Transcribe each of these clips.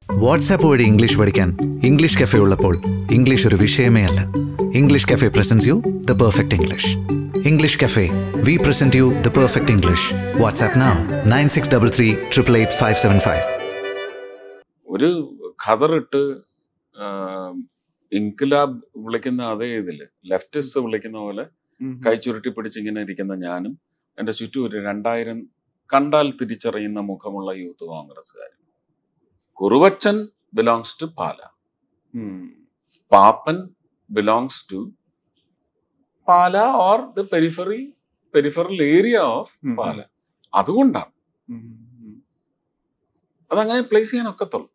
WhatsApp വഴി English പഠിക്കാൻ English cafe ഉള്ളപ്പോൾ ഇംഗ്ലീഷ് ഒരു വിഷയമേ അല്ല English cafe presents you the perfect English English cafe we present you the perfect English WhatsApp now nine six double three triple eight five seven five ഒരു ഖദറിട്ട് ഇൻക്ലാബ് വിളിക്കുന്ന അതേ ഇതില് ലെഫ്റ്റിസ്റ്റ് വിളിക്കുന്ന പോലെ കൈ ചുരുട്ടി പിടിച്ചിങ്ങനെ ഇരിക്കുന്ന ഞാനും എൻ്റെ ചുറ്റും ഒരു രണ്ടായിരം കണ്ടാൽ തിരിച്ചറിയുന്ന മുഖമുള്ള യൂത്ത് കോൺഗ്രസ്സുകാരും Kuruvachan belongs to Pala Pappan belongs to Pala or the periphery peripheral area of Pala അതുകൊണ്ടാണ് അതങ്ങനെ പ്ലേസ് ചെയ്യാൻ ഒക്കത്തുള്ളൂ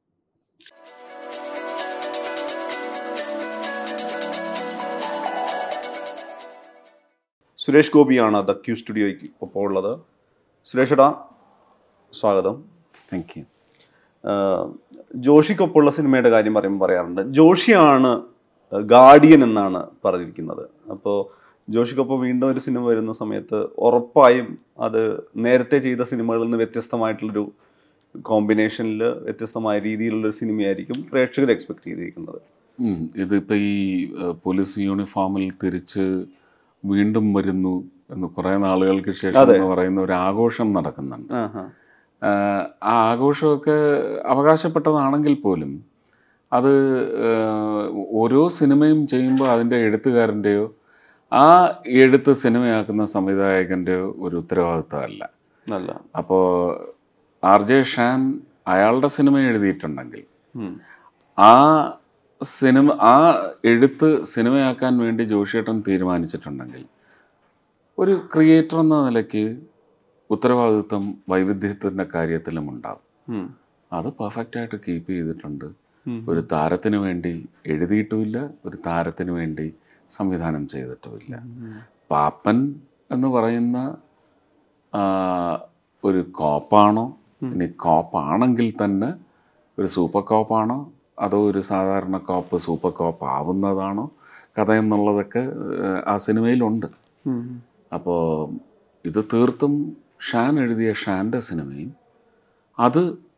സുരേഷ് ഗോപിയാണ് ദ ക്യൂ സ്റ്റുഡിയോയ്ക്ക് ഒപ്പം ഉള്ളത് സുരേഷ് എടാ സ്വാഗതം താങ്ക് യു ആഹ് ജോഷിക്കൊപ്പമുള്ള സിനിമയുടെ കാര്യം പറയുമ്പോൾ പറയാറുണ്ട് ജോഷിയാണ് ഗാർഡിയൻ എന്നാണ് പറഞ്ഞിരിക്കുന്നത് അപ്പോൾ ജോഷിക്കൊപ്പം വീണ്ടും ഒരു സിനിമ വരുന്ന സമയത്ത് ഉറപ്പായും അത് നേരത്തെ ചെയ്ത സിനിമകളിൽ നിന്ന് വ്യത്യസ്തമായിട്ടുള്ളൊരു കോമ്പിനേഷനിൽ വ്യത്യസ്തമായ രീതിയിലുള്ളൊരു സിനിമയായിരിക്കും പ്രേക്ഷകർ എക്സ്പെക്ട് ചെയ്തിരിക്കുന്നത് ഉം. ഇതിപ്പോ ഈ ഏഹ്, പോലീസ് യൂണിഫോമിൽ തിരിച്ച് വീണ്ടും വരുന്നു എന്ന് കുറെ നാളുകൾക്ക് ശേഷം അതെ. എന്ന് പറയുന്ന ഒരു ആഘോഷം നടക്കുന്നുണ്ട് ആഹാ. ആഹ്, ആ ആഘോഷമൊക്കെ അവകാശപ്പെട്ടതാണെങ്കിൽ പോലും അത് ഏഹ്, ഓരോ സിനിമയും ചെയ്യുമ്പോൾ അതിൻ്റെ എഴുത്തുകാരൻ്റെയോ ആ എഴുത്ത് സിനിമയാക്കുന്ന സംവിധായകൻ്റെയോ ഒരു ഉത്തരവാദിത്തമല്ല നല്ല അപ്പോൾ ആർ ജെ ഷാൻ അയാളുടെ സിനിമ എഴുതിയിട്ടുണ്ടെങ്കിൽ ഉം. ആ സിനിമ ആ എഴുത്ത് സിനിമയാക്കാൻ വേണ്ടി ജോഷിയേട്ടൻ തീരുമാനിച്ചിട്ടുണ്ടെങ്കിൽ ഒരു ക്രിയേറ്റർ എന്ന നിലയ്ക്ക് ഉത്തരവാദിത്വം വൈവിധ്യത്തിൻ്റെ കാര്യത്തിലും ഉണ്ടാവും ഉം. അത് പെർഫെക്റ്റ് ആയിട്ട് കീപ്പ് ചെയ്തിട്ടുണ്ട് ഉം. ഒരു താരത്തിന് വേണ്ടി എഴുതിയിട്ടുമില്ല ഒരു താരത്തിന് വേണ്ടി സംവിധാനം ചെയ്തിട്ടുമില്ല പാപ്പൻ എന്ന് പറയുന്ന ആ, ഒരു കോപ്പാണോ ഇനി കോപ്പാണെങ്കിൽ തന്നെ ഒരു സൂപ്പർ കോപ്പാണോ അതോ ഒരു സാധാരണ കോപ്പ് സൂപ്പർ കോപ്പ് ആവുന്നതാണോ കഥ എന്നുള്ളതൊക്കെ ഏഹ്, ആ സിനിമയിലുണ്ട് ഉം. അപ്പോൾ ഇത് തീർത്തും ഷാൻ എഴുതിയ ഷാൻ്റെ സിനിമയും അത്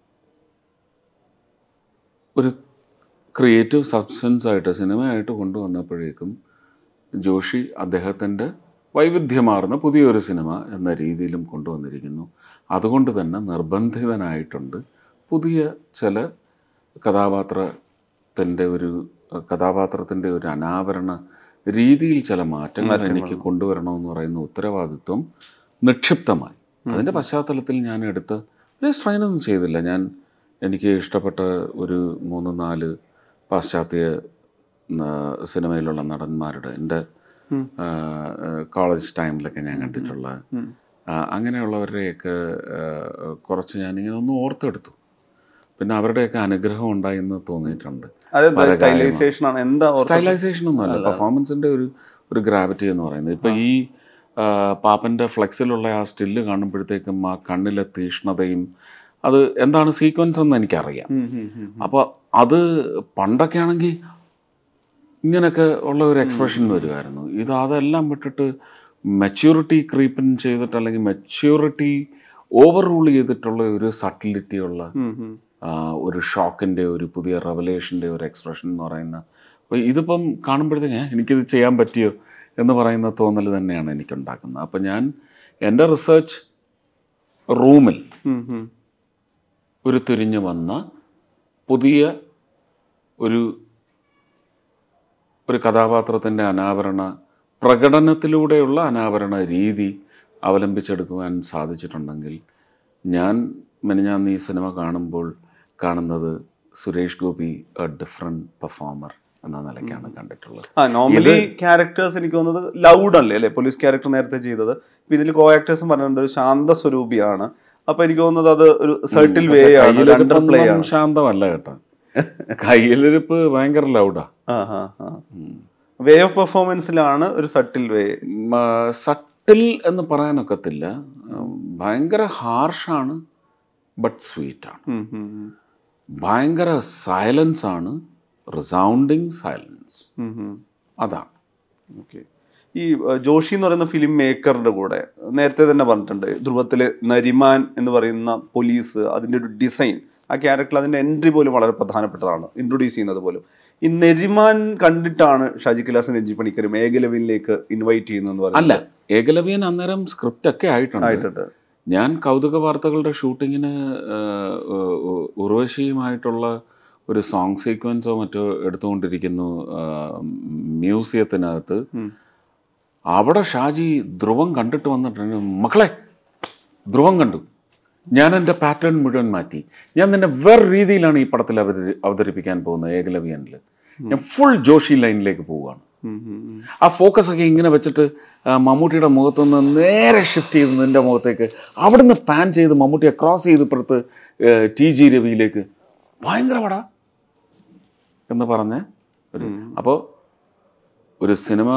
ഒരു ക്രിയേറ്റീവ് സബ്സ്റ്റൻസ് ആയിട്ട് സിനിമയായിട്ട് കൊണ്ടുവന്നപ്പോഴേക്കും ജോഷി അദ്ദേഹത്തിൻ്റെ വൈവിധ്യമാർന്ന പുതിയൊരു സിനിമ എന്ന രീതിയിലും കൊണ്ടുവന്നിരിക്കുന്നു അതുകൊണ്ട് തന്നെ നിർബന്ധിതനായിട്ടുണ്ട് പുതിയ ചില കഥാപാത്രത്തിൻ്റെ ഒരു കഥാപാത്രത്തിൻ്റെ ഒരു അനാവരണ രീതിയിൽ ചില മാറ്റങ്ങൾ എനിക്ക് കൊണ്ടുവരണമെന്ന് പറയുന്ന ഉത്തരവാദിത്വം നിക്ഷിപ്തമായി അതിൻ്റെ പശ്ചാത്തലത്തിൽ ഞാൻ എടുത്ത് ഒരു സ്ട്രെയിനൊന്നും ചെയ്തില്ല ഞാൻ എനിക്ക് ഇഷ്ടപ്പെട്ട ഒരു മൂന്ന് നാല് പാശ്ചാത്യ ആ, സിനിമയിലുള്ള നടന്മാരുടെ എൻ്റെ ആ, ആ, കോളേജ് ടൈമിലൊക്കെ ഞാൻ കണ്ടിട്ടുള്ള ആ, അങ്ങനെയുള്ളവരുടെയൊക്കെ ആ, കുറച്ച് ഞാനിങ്ങനെ ഒന്ന് ഓർത്തെടുത്തു പിന്നെ അവരുടെയൊക്കെ അനുഗ്രഹം ഉണ്ടായി എന്ന് തോന്നിയിട്ടുണ്ട് അതെന്താ പല സ്റ്റൈലൈസേഷൻ ആണ് എന്താ ഓർത്തത്? സ്റ്റൈലൈസേഷൻ ഒന്നുമല്ല പെർഫോമൻസിന്റെ ഒരു ഒരു ഗ്രാവിറ്റി എന്ന് പറയുന്നത് ഇപ്പൊ ഈ ആ, പാപ്പന്റെ ഫ്ലെക്സിലുള്ള ആ സ്റ്റില്ല് കാണുമ്പോഴത്തേക്കും ആ കണ്ണിലെ തീഷ്ണതയും അത് എന്താണ് സീക്വൻസ് എന്ന് എനിക്കറിയാം ഉം, ഉം, ഉം. അപ്പോൾ അത് പണ്ടൊക്കെ ആണെങ്കിൽ ഇങ്ങനെയൊക്കെ ഉള്ള ഒരു എക്സ്പ്രഷൻ വരുമായിരുന്നു ഇത് അതെല്ലാം വിട്ടിട്ട് മെച്യൂരിറ്റി ക്രീപ്പൻ ചെയ്തിട്ട് അല്ലെങ്കിൽ മെച്യൂരിറ്റി ഓവർ റൂൾ ചെയ്തിട്ടുള്ള ഒരു സട്ടിലിറ്റി ഉള്ള ഉം, ഉം. ആ, ഒരു ഷോക്കിൻ്റെ ഒരു പുതിയ റെവലേഷൻ്റെ ഒരു എക്സ്പ്രഷൻ എന്ന് പറയുന്ന അപ്പോൾ ഇതിപ്പം കാണുമ്പോഴത്തേക്ക് "ഏ, എനിക്കിത് ചെയ്യാൻ പറ്റിയോ എന്ന് പറയുന്ന തോന്നൽ തന്നെയാണ് എനിക്കുണ്ടാക്കുന്നത് അപ്പം ഞാൻ എൻ്റെ റിസർച്ച് റൂമിൽ ഉം, ഉം. ഒരു തിരിഞ്ഞു വന്ന പുതിയ ഒരു ഒരു കഥാപാത്രത്തിൻ്റെ അനാവരണ പ്രകടനത്തിലൂടെയുള്ള അനാവരണ രീതി അവലംബിച്ചെടുക്കുവാൻ സാധിച്ചിട്ടുണ്ടെങ്കിൽ ഞാൻ മെനഞ്ഞാന്ന് ഈ സിനിമ കാണുമ്പോൾ കാണുന്നത് Suresh Gopi a different performer എന്ന നിലയ്ക്കാണ് കണ്ടിട്ടുള്ളത് ആ നോർമലി ക്യാരക്ടേഴ്സ് എനിക്ക് തോന്നുന്നത് ലൗഡ് അല്ലേ അല്ലേ പോലീസ് ക്യാരക്ടർ നേരത്തെ ചെയ്തത് ഇപ്പൊ ഇതിൽ കോ ആക്ടേഴ്സും പറഞ്ഞിട്ടുണ്ട് ഒരു ശാന്ത സ്വരൂപിയാണ് അപ്പൊ എനിക്ക് തോന്നുന്നത് അത് ഒരു സർട്ടിൽ വേ ആണ് അണ്ടർ പ്ലേ കയ്യിലിരിപ്പൊന്നും ആണ് ശാന്തമല്ല കേട്ടോ കയ്യിലിരിപ്പ് ഭയങ്കര ലൗഡാ വേ ഓഫ് പെർഫോമൻസിലാണ് ഒരു സട്ടിൽ വേ സട്ടിൽ എന്ന് പറയാനൊക്കത്തില്ല ഉം, ഭയങ്കര ഹാർഷാണ് ബട്ട് സ്വീറ്റാണ് ഭയങ്കര സൈലൻസ് ആണ് റിസൗണ്ടിങ് സൈലൻസ് അതാണ് ഓക്കെ ഈ അഹ്, ജോഷി എന്ന് പറയുന്ന ഫിലിം മേക്കറുടെ കൂടെ നേരത്തെ തന്നെ പറഞ്ഞിട്ടുണ്ട് ധ്രുവത്തിലെ നരിമാൻ എന്ന് പറയുന്ന പോലീസ് അതിൻ്റെ ഒരു ഡിസൈൻ ആ ക്യാരക്ടർ അതിൻ്റെ എൻട്രി പോലും വളരെ പ്രധാനപ്പെട്ടതാണ് ഇൻട്രൊഡ്യൂസ് ചെയ്യുന്നത് പോലും ഈ നെരിമാൻ കണ്ടിട്ടാണ് ഷാജി കൈലാസൻ രഞ്ജി പണിക്കരും ഏകലവിലേക്ക് ഇൻവൈറ്റ് ചെയ്യുന്നതെന്ന് അല്ല പറയുന്നത് ഏകലവ്യൻ അന്നേരം സ്ക്രിപ്റ്റ് ഒക്കെ ആയിട്ടുണ്ട് ആയിട്ടുണ്ട് ഞാൻ കൗതുക വാർത്തകളുടെ ഷൂട്ടിങ്ങിന് ഉർവശിയുമായിട്ടുള്ള ഒരു സോങ് സീക്വൻസോ മറ്റോ എടുത്തുകൊണ്ടിരിക്കുന്നു ആ, മ്യൂസിയത്തിനകത്ത് ഉം. അവിടെ ഷാജി ധ്രുവം കണ്ടിട്ട് വന്നിട്ടുണ്ട് മക്കളെ ധ്രുവം കണ്ടു ഞാൻ എൻ്റെ പാറ്റേൺ മുഴുവൻ മാറ്റി ഞാൻ നിന്നെ വേറെ രീതിയിലാണ് ഈ പടത്തിൽ അവതരി അവതരിപ്പിക്കാൻ പോകുന്നത് ഏകലവ്യനിൽ ഞാൻ ഫുൾ ജോഷി ലൈനിലേക്ക് പോവുകയാണ് ഉം, ഉം, ഉം. ആ ഫോക്കസ് ഒക്കെ ഇങ്ങനെ വെച്ചിട്ട് ആ, മമ്മൂട്ടിയുടെ മുഖത്തു നിന്ന് നേരെ ഷിഫ്റ്റ് ചെയ്ത് നിന്റെ മുഖത്തേക്ക് അവിടുന്ന് പാൻ ചെയ്ത് മമ്മൂട്ടിയെ ക്രോസ് ചെയ്ത് ഇപ്പുറത്ത് ഏ, ടി ജി രവിയിലേക്ക് ഭയങ്കര പടാ എന്ന് പറഞ്ഞ് ഒരു അപ്പോൾ ഒരു സിനിമ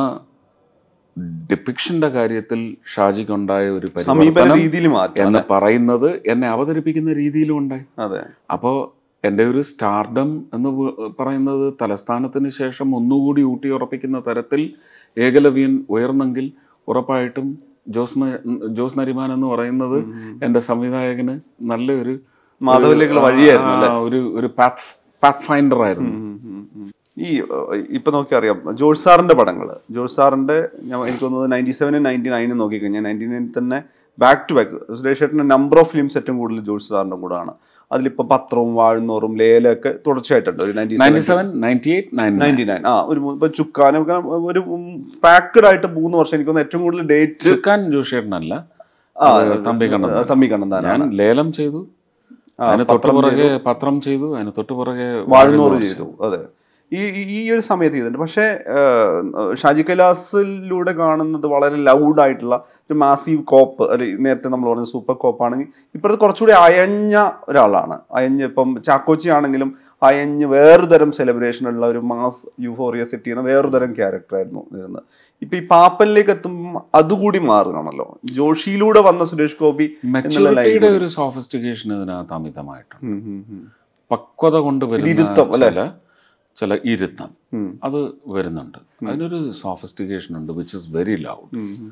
ഡിപ്പിക്ഷന്റെ കാര്യത്തിൽ ഷാജിക്കുണ്ടായ ഒരു സമീപന പരിവർത്തനം രീതിയിൽ മാറ്റി എന്ന് പറയുന്നത് എന്നെ അവതരിപ്പിക്കുന്ന രീതിയിലും ഉണ്ടായി അതെ അപ്പോൾ എൻ്റെ ഒരു സ്റ്റാർഡം എന്ന് പ- പറയുന്നത് തലസ്ഥാനത്തിന് ശേഷം ഒന്നുകൂടി ഊട്ടി ഉറപ്പിക്കുന്ന തരത്തിൽ ഏകലവ്യൻ ഉയർന്നെങ്കിൽ ഉറപ്പായിട്ടും ജോസ് ന- ജോസ് നരിമാൻ എന്ന് പറയുന്നത് എൻ്റെ സംവിധായകന് നല്ലൊരു മാധവനിലേക്കുള്ള ഒരു- വഴിയായിരുന്നു ആ, ഒരു ഒരു പാത്ത് പാത്ത് ഫൈൻഡർ ആയിരുന്നു ഉം, ഉം, ഉം. ഈ ഏഹ്, ഇപ്പൊ നോക്കി അറിയാം ജോർജ് സാറിന്റെ പടങ്ങൾ ജോർജ് സാറിന്റെ ഞാൻ എനിക്ക് തോന്നുന്നത് നയൻറ്റി സെവനും നയൻറ്റി നയനും നോക്കിക്കഴിഞ്ഞാൽ നയൻറ്റി നയനിൽ തന്നെ ബാക്ക് ടു ബാക്ക് സുരേഷ് ചേട്ടൻ്റെ നമ്പർ ഓഫ് ഫിലിംസ് ഏറ്റവും കൂടുതൽ ജോർജ് സാറിന്റെ കൂടാണ് അതിലിപ്പോ പത്രവും വാഴുന്നോറും ലേലൊക്കെ തുടർച്ചയായിട്ടുണ്ട് ഒരു ninety ninety seven ninety eight nine ninety nine ആ ഒരു മൂ- ഇപ്പൊ ചുക്കാനും ഒക്കെ ഒരു പാക്കഡ് ആയിട്ട് മൂന്ന് വർഷം എനിക്ക് തോന്നുന്നു ഏറ്റവും കൂടുതൽ ഡേറ്റ് ചുക്കാൻ ജോഷേട്ടനല്ല ആ, അത് തമ്പി കണ്ണൻ തമ്പി കണ്ണന്താനാണ് ഞാൻ ലേലം ചെയ്തു ആ, അതിന് തൊട്ട് പത്രം പുറകെ പത്രം ചെയ്തു അതിന് തൊട്ട് പുറകെ വാഴുന്നോറ് ചെയ്തു അതെ ഈ ഈ- ഈ ഒരു സമയത്ത് ചെയ്തിട്ടുണ്ട് പക്ഷേ ഏഹ്, ഷാജി കൈലാസിലൂടെ കാണുന്നത് വളരെ ലൗഡ് ആയിട്ടുള്ള ഒരു മാസീവ് കോപ്പ് അല്ലെ നേരത്തെ നമ്മൾ പറഞ്ഞ സൂപ്പർ കോപ്പ് ആണെങ്കിൽ ഇപ്പോഴത്തെ കുറച്ചുകൂടി അയഞ്ഞ ഒരാളാണ് അയഞ്ഞ് ഇപ്പം ചാക്കോച്ചി ആണെങ്കിലും അയഞ്ഞ് വേറൊരു തരം സെലിബ്രേഷൻ ഉള്ള ഒരു മാസ് യൂഫോറിയ സെറ്റ് ചെയ്യുന്ന വേറൊരു തരം ക്യാരക്ടർ ആയിരുന്നു ഇരുന്നത് ഇപ്പൊ ഈ പാപ്പനിലേക്ക് എത്തുമ്പോൾ അതുകൂടി മാറുകയാണല്ലോ ജോഷിയിലൂടെ വന്ന സുരേഷ് ഗോപി എന്നുള്ള line മെച്ചൂരിറ്റിയുടെ കൂടി. ഒരു സോഫിസ്റ്റിക്കേഷൻ ഇതിനകത്ത് അമിതമായിട്ടുണ്ട് ഉം, ഉം, ഉം. പക്വത കൊണ്ട് വരുന്ന ഇരുത്തം, അല്ലേ? ചില ചില ഇരുത്തം ഉം. അത് വരുന്നുണ്ട് അതിനൊരു സോഫിസ്റ്റിക്കേഷൻ ഉണ്ട് വിച്ച് ഇസ് വെരി ലൗഡ് ഉം, ഉം.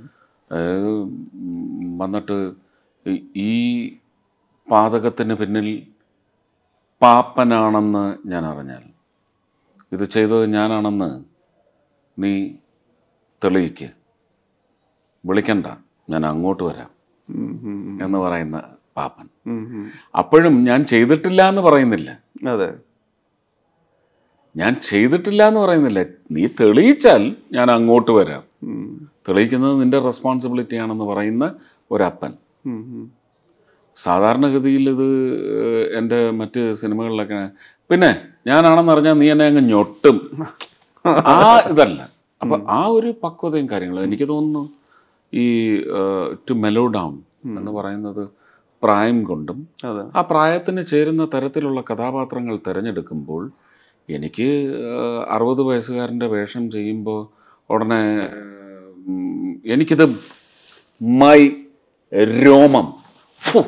വന്നിട്ട് ഈ- ഈ പാതകത്തിന് പിന്നിൽ പാപ്പനാണെന്ന് ഞാൻ അറിഞ്ഞാൽ ഇത് ചെയ്തത് ഞാനാണെന്ന് നീ തെളിയിക്ക് വിളിക്കണ്ട ഞാൻ അങ്ങോട്ട് വരാം ഉം, ഉം, ഉം. എന്ന് പറയുന്ന പാപ്പൻ ഉം, ഉം. അപ്പോഴും ഞാൻ ചെയ്തിട്ടില്ല എന്ന് പറയുന്നില്ല അതെ ഞാൻ ചെയ്തിട്ടില്ല എന്ന് പറയുന്നില്ല നീ തെളിയിച്ചാൽ ഞാൻ അങ്ങോട്ട് വരാം ഉം, തെളിയിക്കുന്നത് നിന്റെ റെസ്പോൺസിബിലിറ്റി ആണെന്ന് പറയുന്ന ഒരപ്പൻ ഉം, ഉം. സാധാരണഗതിയിൽ ഇത് ഏഹ്, എൻ്റെ മറ്റ് സിനിമകളിലൊക്കെ പിന്നെ ഞാനാണെന്ന് അറിഞ്ഞാൽ നീ എന്നെ അങ്ങ് ഞൊട്ടും ആ ഇതല്ല അപ്പൊ ആ ഒരു പക്വതയും കാര്യങ്ങളും എനിക്ക് തോന്നുന്നു ഈ ടു മെലോ ഡൗൺ എന്ന് പറയുന്നത് പ്രായം കൊണ്ടും അതെ ആ പ്രായത്തിന് ചേരുന്ന തരത്തിലുള്ള കഥാപാത്രങ്ങൾ തിരഞ്ഞെടുക്കുമ്പോൾ എനിക്ക് ഏഹ്, അറുപത് വയസ്സുകാരൻ്റെ വേഷം ചെയ്യുമ്പോൾ ഉടനെ ഉം, എനിക്കിത് മൈ രോമം ഫു,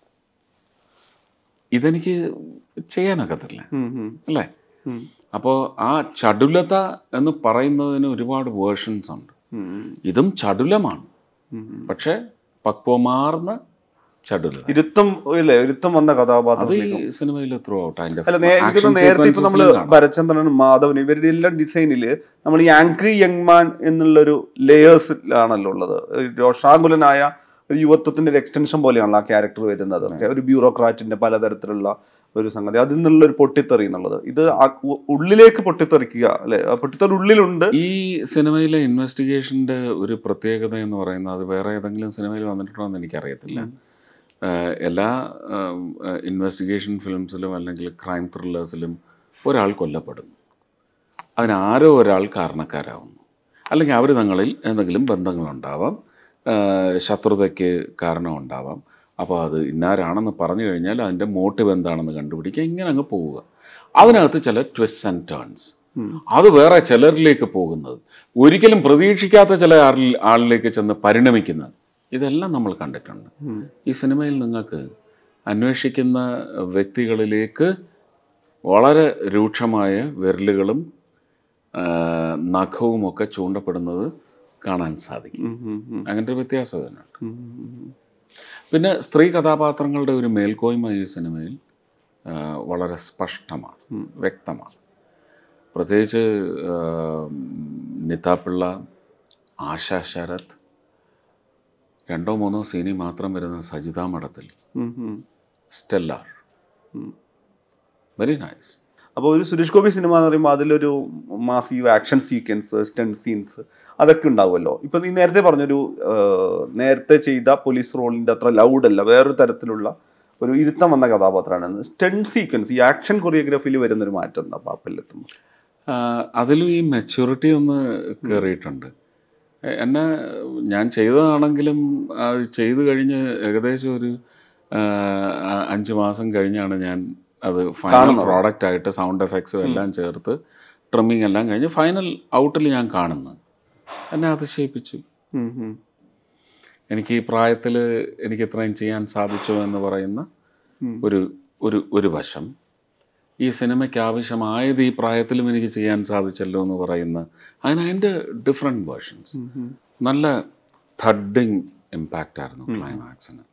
ഇതെനിക്ക് ചെയ്യാനൊക്കത്തില്ല ഉം, ഉം, അല്ലേ ഉം, അപ്പോൾ ആ ചടുലത എന്ന് പറയുന്നതിന് ഒരുപാട് വേർഷൻസ് ഉണ്ട് ഉം, ഉം, ഇതും ചടുലമാണ് ഉം. പക്ഷെ പക്വമാർന്ന ചടുലത ഇരുത്തം ഇല്ലേ ഇരുത്തം വന്ന അത് ഈ കഥാപാത്രത്തിലേക്കും സിനിമയിൽ ത്രൂ ഔട്ട് അതിന്റെ അല്ല നേ- എനിക്ക് action തോന്നുന്നു നേരത്തെ ഇപ്പൊ നമ്മള് sequences ലും കാണാം. ഭരചന്ദ്രനും മാധവനും ഇവരുടെ എല്ലാം ഡിസൈനിൽ നമ്മൾ ഈ ആംഗ്രി യങ് മാൻ എന്നുള്ളൊരു ലേയേഴ്സിലാണല്ലോ ഉള്ളത് ഒരു രോഷാകുലനായ ഒരു യുവത്വത്തിന്റെ ഒരു എക്സ്റ്റൻഷൻ പോലെയാണല്ലോ ആ ക്യാരക്ടർ വരുന്നത് ഒക്കെ ഒരു ബ്യൂറോക്രാറ്റിന്റെ പലതരത്തിലുള്ള ഒരു സംഗതി അതിൽ നിന്നുള്ള ഒരു പൊട്ടിത്തെറി എന്നുള്ളത് ഇത് ആ ഉ- ഉള്ളിലേക്ക് പൊട്ടിത്തെറിക്കുക അല്ലെ ആ പൊട്ടിത്തെറി ഉള്ളിലുണ്ട് ഈ സിനിമയിലെ ഇൻവെസ്റ്റിഗേഷന്റെ ഒരു പ്രത്യേകത എന്ന് പറയുന്നത് അത് വേറെ ഏതെങ്കിലും സിനിമയിൽ വന്നിട്ടുണ്ടോ എന്ന് എനിക്കറിയത്തില്ല ഏഹ് എല്ലാ ഇൻവെസ്റ്റിഗേഷൻ ഫിലിംസിലും അല്ലെങ്കിൽ ക്രൈം ത്രില്ലേഴ്സിലും ഒരാൾ കൊല്ലപ്പെടുന്നു അതിന് ആരോ ഒരാൾ കാരണക്കാരാവുന്നു അല്ലെങ്കിൽ അവർ തങ്ങളിൽ എന്തെങ്കിലും ബന്ധങ്ങളുണ്ടാവാം ഏഹ് ശത്രുതയ്ക്ക് കാരണമുണ്ടാവാം അപ്പോൾ അത് ഇന്നാരാണെന്ന് പറഞ്ഞു കഴിഞ്ഞാൽ അതിൻ്റെ മോട്ടീവ് എന്താണെന്ന് കണ്ടുപിടിക്കുക ഇങ്ങനെ അങ്ങ് പോവുക അതിനകത്ത് ചില ട്വിസ്റ്റ് ആൻഡ് ടേൺസ് അത് വേറെ ചിലരിലേക്ക് പോകുന്നത് ഒരിക്കലും പ്രതീക്ഷിക്കാത്ത ചില ആളിൽ ആളിലേക്ക് ചെന്ന് പരിണമിക്കുന്നത് ഇതെല്ലാം നമ്മൾ കണ്ടിട്ടുണ്ട് ഈ സിനിമയിൽ നിങ്ങൾക്ക് അന്വേഷിക്കുന്ന വ്യക്തികളിലേക്ക് വളരെ രൂക്ഷമായ വിരലുകളും ആ, നഖവുമൊക്കെ ചൂണ്ടപ്പെടുന്നത് കാണാൻ സാധിക്കും ഉം, ഉം, ഉം, അങ്ങനത്തെ ഒരു വ്യത്യാസം ഇതിനുണ്ട് ഉം, ഉം. പിന്നെ സ്ത്രീ കഥാപാത്രങ്ങളുടെ ഒരു മേൽക്കോയ്മ ഈ സിനിമയിൽ ആ, വളരെ സ്പഷ്ടമാണ് ഉം. വ്യക്തമാണ് പ്രത്യേകിച്ച് ആ, നിതാപിള്ള ആശാ ശരത് രണ്ടോ മൂന്നോ സീനി മാത്രം വരുന്ന സജിത മഠത്തിൽ ഉം, ഉം. സ്റ്റെല്ലാർ ഉം. വെരി നൈസ് അപ്പോൾ ഒരു സുരേഷ് ഗോപി സിനിമ എന്ന് പറയുമ്പോൾ അതിലൊരു massive action sequence stunt scenes അതൊക്കെ ഉണ്ടാവുമല്ലോ ഇപ്പൊ നീ നേരത്തെ പറഞ്ഞൊരു ആ, നേരത്തെ ചെയ്ത പോലീസ് റോളിന്റെ അത്ര ലൗഡ് അല്ല വേറൊരു തരത്തിലുള്ള ഒരു ഇരുത്തം വന്ന കഥാപാത്രമാണ് സ്റ്റണ്ട് സീക്വൻസ് ഈ ആക്ഷൻ കൊറിയോഗ്രാഫിയിൽ വരുന്നൊരു മാറ്റം എന്താ പാപ്പല്ലെത്തുമ്പോൾ അതിലും ഈ മെച്യൂരിറ്റി ഒന്ന് കയറിയിട്ടുണ്ട് എ- എന്നെ ഞാൻ ചെയ്തതാണെങ്കിലും അത് ചെയ്തു കഴിഞ്ഞ് ഏകദേശം ഒരു ആ, അ- അഞ്ച് മാസം കഴിഞ്ഞാണ് ഞാൻ അത് ഫൈനൽ കാണുന്നത്. പ്രോഡക്റ്റ് ആയിട്ട് സൗണ്ട് എഫക്ട്സും എല്ലാം ചേർത്ത് ട്രിമ്മിങ് എല്ലാം കഴിഞ്ഞ് ഫൈനൽ ഔട്ടിൽ ഞാൻ കാണുന്നത് എന്നെ അതിശയിപ്പിച്ചു എനിക്ക് ഈ പ്രായത്തിൽ എനിക്ക് ഇത്രയും ചെയ്യാൻ സാധിച്ചോ എന്ന് പറയുന്ന ഉം. ഒരു ഒരു ഒരു വശം ഈ സിനിമയ്ക്ക് ആവശ്യമായത് ഈ പ്രായത്തിലും എനിക്ക് ചെയ്യാൻ സാധിച്ചല്ലോ എന്ന് പറയുന്ന അതിന് അതിൻ്റെ ഡിഫറെൻറ്റ് വേർഷൻസ് നല്ല ഥഡിങ് ഇമ്പാക്റ്റ് ആയിരുന്നു ക്ലൈമാക്സിന്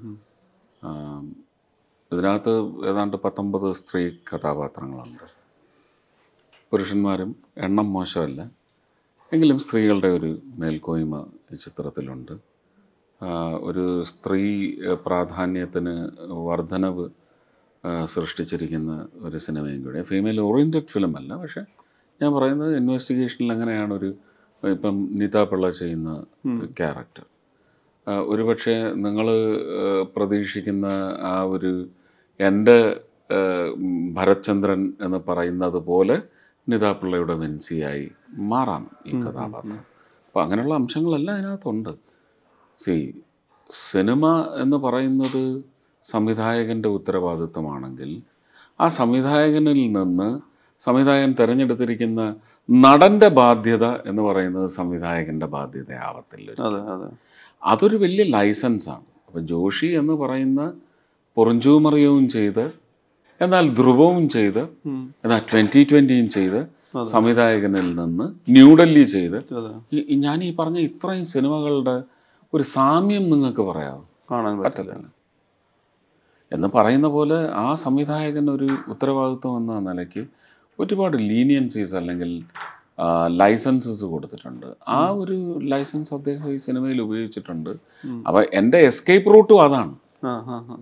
ആം, ഇതിനകത്ത് ഏതാണ്ട് പത്തൊമ്പത് സ്ത്രീ കഥാപാത്രങ്ങളുണ്ട് പുരുഷന്മാരും എണ്ണം മോശമല്ല എങ്കിലും സ്ത്രീകളുടെ ഒരു മേൽക്കോയ്മ ഈ ചിത്രത്തിലുണ്ട് ആ, ഒരു സ്ത്രീ ഏഹ്, പ്രാധാന്യത്തിന് വർധനവ് ആ, സൃഷ്ടിച്ചിരിക്കുന്ന ഒരു സിനിമയും കൂടെ ഫീമെയിൽ ഓറിയൻറ്റഡ് ഫിലിം അല്ല പക്ഷെ ഞാൻ പറയുന്നത് ഇൻവെസ്റ്റിഗേഷനിൽ അങ്ങനെയാണ് ഒരു ഇപ്പം നീത പിള്ള ചെയ്യുന്ന ക്യാരക്ടർ ഒരുപക്ഷെ നിങ്ങൾ പ്രതീക്ഷിക്കുന്ന ആ ഒരു എൻ്റെ ആ, ഉം, ഭരത്ചന്ദ്രൻ എന്ന് പറയുന്നത് പോലെ നിതാ പിള്ളയുടെ വെൻസിയായി മാറാം ഈ കഥാപാത്രം അപ്പോൾ അങ്ങനെയുള്ള അംശങ്ങളെല്ലാം അതിനകത്തുണ്ട് സി സിനിമ എന്ന് പറയുന്നത് സംവിധായകൻ്റെ ഉത്തരവാദിത്വമാണെങ്കിൽ ആ സംവിധായകനിൽ നിന്ന് സംവിധായകൻ തിരഞ്ഞെടുത്തിരിക്കുന്ന നടൻ്റെ ബാധ്യത എന്ന് പറയുന്നത് സംവിധായകൻ്റെ ബാധ്യതയാവത്തില്ല അതെ അതെ അതൊരു വലിയ ലൈസൻസാണ് അപ്പം ജോഷി എന്ന് പറയുന്ന പൊറിഞ്ചൂമറിയവും ചെയ്ത് എന്നാൽ ധ്രുവവും ചെയ്ത് ഉം. എന്നാൽ ട്വൻ്റി ട്വൻ്റിയും ചെയ്ത് അതെ. സംവിധായകനിൽ നിന്ന് ന്യൂഡൽഹി ചെയ്ത് അതെ ഈ- ഈ ഞാൻ ഈ പറഞ്ഞ ഇത്രയും സിനിമകളുടെ ഒരു സാമ്യം നിങ്ങൾക്ക് പറയാമോ കാണാൻ പറ്റില്ല പറ്റത്തില്ല എന്ന് പറയുന്ന പോലെ ആ സംവിധായകൻ ഒരു ഉത്തരവാദിത്വം എന്ന നിലയ്ക്ക് ഒരുപാട് ലീനിയൻസീസ് അല്ലെങ്കിൽ ലൈസൻസസ് കൊടുത്തിട്ടുണ്ട് ആ ഒരു ലൈസൻസ് അദ്ദേഹം ഈ സിനിമയിൽ ഉപയോഗിച്ചിട്ടുണ്ട് ഉം. അപ്പോൾ എൻ്റെ എസ്കേപ്പ് റൂട്ടും അതാണ് ആ ആ ആ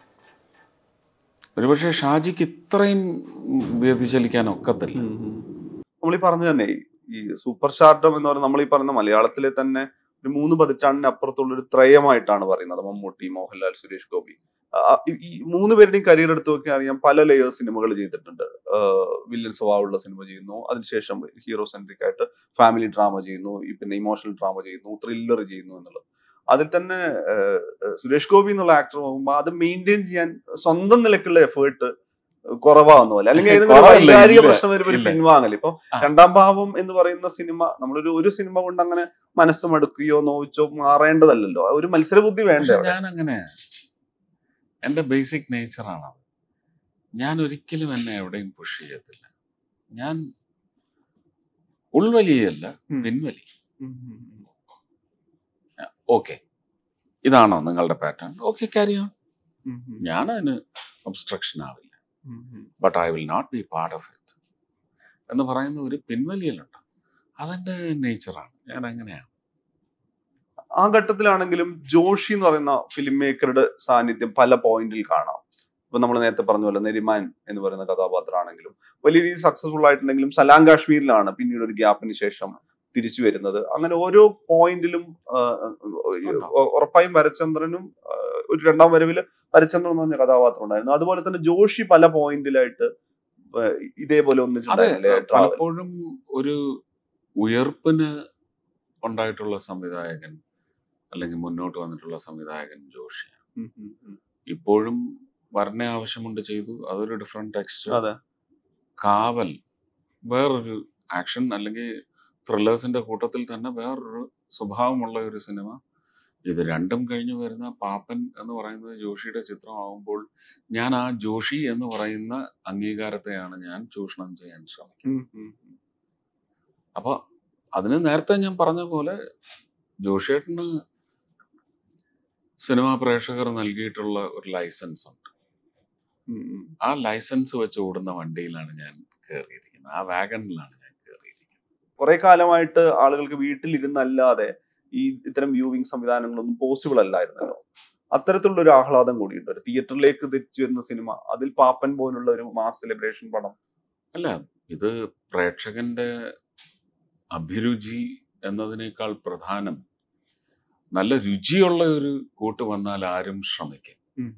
ഒരുപക്ഷെ ഷാജിക്ക് ഇത്രയും വ്യതിചലിക്കാൻ ഒക്കത്തില്ല നമ്മൾ ഈ പറഞ്ഞ തന്നെ ഈ സൂപ്പർ സ്റ്റാർഡം എന്ന് പറയുന്നത് നമ്മൾ ഈ പറയുന്ന മലയാളത്തിലെ തന്നെ ഒരു മൂന്ന് പതിറ്റാണ്ടിന് അപ്പുറത്തുള്ള ഒരു ത്രയമായിട്ടാണ് പറയുന്നത് മമ്മൂട്ടി മോഹൻലാൽ സുരേഷ് ഗോപി ആ, ഈ- ഈ മൂന്ന് പേരുടെയും കരിയർ എടുത്ത് നോക്കി അറിയാം പല ലെയേഴ്സ് സിനിമകൾ ചെയ്തിട്ടുണ്ട് വില്ലൻ സ്വഭാവമുള്ള സിനിമ ചെയ്യുന്നു അതിനുശേഷം ഹീറോ സെൻട്രിക് ആയിട്ട് ഫാമിലി ഡ്രാമ ചെയ്യുന്നു ഈ പിന്നെ ഇമോഷണൽ ഡ്രാമ ചെയ്യുന്നു ത്രില്ലർ ചെയ്യുന്നു എന്നുള്ളത് അതിൽ തന്നെ ആ, സുരേഷ് ഗോപി എന്നുള്ള ആക്ടർ നോക്കുമ്പോൾ അത് മെയിൻറ്റെയിൻ ചെയ്യാൻ സ്വന്തം നിലക്കുള്ള എഫേർട്ട് കുറവാകുന്ന പോലെ അല്ലെങ്കിൽ ഏതെങ്കിലും ഒരു കുറവല്ല, വൈകാരിക ഇല്ല, പ്രശ്നം വരുമ്പോൾ ഒരു ഇല്ല. പിൻവാങ്ങൽ ഇപ്പൊ ആ. രണ്ടാം ഭാവം എന്ന് പറയുന്ന സിനിമ നമ്മളൊരു ഒരു സിനിമ കൊണ്ട് അങ്ങനെ മനസ്സ് മടുക്കുകയോ നോവിച്ചോ മാറേണ്ടതല്ലല്ലോ ഒരു മത്സരബുദ്ധി വേണ്ടേ പക്ഷെ അവിടെ? ഞാൻ അങ്ങനെ എൻ്റെ ബേസിക് നേച്ചറാണ് അത് ഞാൻ ഒരിക്കലും എന്നെ എവിടെയും പുഷ് ചെയ്യത്തില്ല ഞാൻ ഉൾവലിയല്ല ഉം. പിൻവലി ഉം, ഉം, ഉം. ഓക്കെ ഇതാണോ നിങ്ങളുടെ പാറ്റേൺ ഓക്കെ ക്യാരി ഓൺ ഉം, ഉം, ഞാൻ അതിന് ഒബ്സ്ട്രക്ഷൻ ആവില്ല ഉം, ഉം. But I will not be part of it എന്ന് പറയുന്ന ഒരു പിൻവലിയലുണ്ട് അതെൻ്റെ നേച്ചറാണ് ഞാൻ അങ്ങനെയാണ് ആ ഘട്ടത്തിലാണെങ്കിലും ജോഷി എന്ന് പറയുന്ന ഫിലിം മേക്കറുടെ സാന്നിധ്യം പല പോയിന്റിൽ കാണാം ഇപ്പൊ നമ്മൾ നേരത്തെ പറഞ്ഞ പോലെ നെരിമാൻ എന്ന് പറയുന്ന കഥാപാത്രമാണെങ്കിലും വലിയ രീതിയിൽ സക്സസ്ഫുൾ ആയിട്ടുണ്ടെങ്കിലും സലാം കാശ്മീരിലാണ് പിന്നീട് ഒരു ഗ്യാപ്പിന് ശേഷം തിരിച്ചു വരുന്നത് അങ്ങനെ ഓരോ പോയിന്റിലും ഉറപ്പായും വരചന്ദ്രനും ആ, ഒരു രണ്ടാം വരവില് വരചന്ദ്രൻ എന്ന് പറഞ്ഞ കഥാപാത്രം ഉണ്ടായിരുന്നു അതുപോലെ തന്നെ ജോഷി പല പോയിന്റിലായിട്ട് ആ, ഇതേപോലെ അതെ ഒന്നിച്ചുണ്ടായിരുന്നില്ലേ ട്രാവൽ പലപ്പോഴും ഒരു ഉയർപ്പിന് ഉണ്ടായിട്ടുള്ള സംവിധായകൻ അല്ലെങ്കിൽ മുന്നോട്ട് വന്നിട്ടുള്ള സംവിധായകൻ ജോഷിയാണ് ഇപ്പോഴും വരണ ആവശ്യമുണ്ട് ചെയ്തു അതൊരു ഡിഫറെന്റ് ടെക്സ്റ്റ് അതെ കാവൽ വേറൊരു ആക്ഷൻ അല്ലെങ്കിൽ ത്രില്ലേഴ്സിന്റെ കൂട്ടത്തിൽ തന്നെ വേറൊരു സ്വഭാവമുള്ള ഒരു സിനിമ ഇത് രണ്ടും കഴിഞ്ഞു വരുന്ന പാപ്പൻ എന്ന് പറയുന്നത് ജോഷിയുടെ ചിത്രമാകുമ്പോൾ ഞാൻ ആ ജോഷി എന്ന് പറയുന്ന അംഗീകാരത്തെയാണ് ഞാൻ ചൂഷണം ചെയ്യാൻ ശ്രമിക്കുന്നത് ഉം, ഉം, ഉം. അപ്പോൾ അതിന് നേരത്തെ ഞാൻ പറഞ്ഞ പോലെ ജോഷിയേട്ടന് സിനിമാ പ്രേക്ഷകർ നൽകിയിട്ടുള്ള ഒരു ലൈസൻസ് ഉണ്ട് ഉം, ഉം. ആ ലൈസൻസ് വെച്ച് ഓടുന്ന വണ്ടിയിലാണ് ഞാൻ കയറിയിരിക്കുന്നത് ആ വാഗണിലാണ് ഞാൻ കയറിയിരിക്കുന്നത് കുറെ കാലമായിട്ട് ആളുകൾക്ക് വീട്ടിലിരുന്നല്ലാതെ ഈ ഇത്തരം വ്യൂവിംഗ് സംവിധാനങ്ങളൊന്നും പോസിബിൾ അല്ലായിരുന്നല്ലോ അത്തരത്തിലുള്ള ഒരു ആഹ്ലാദം കൂടിയുണ്ട് ഒരു തിയേറ്ററിലേക്ക് തിരിച്ചു വരുന്ന സിനിമ അതിൽ പാപ്പൻ പോലുള്ള ഒരു മാസ് സെലിബ്രേഷൻ പടം അല്ല ഇത് പ്രേക്ഷകന്റെ അഭിരുചി എന്നതിനേക്കാൾ പ്രധാനം നല്ല രുചിയുള്ള ഒരു കൂട്ട് വന്നാൽ ആരും ശ്രമിക്കും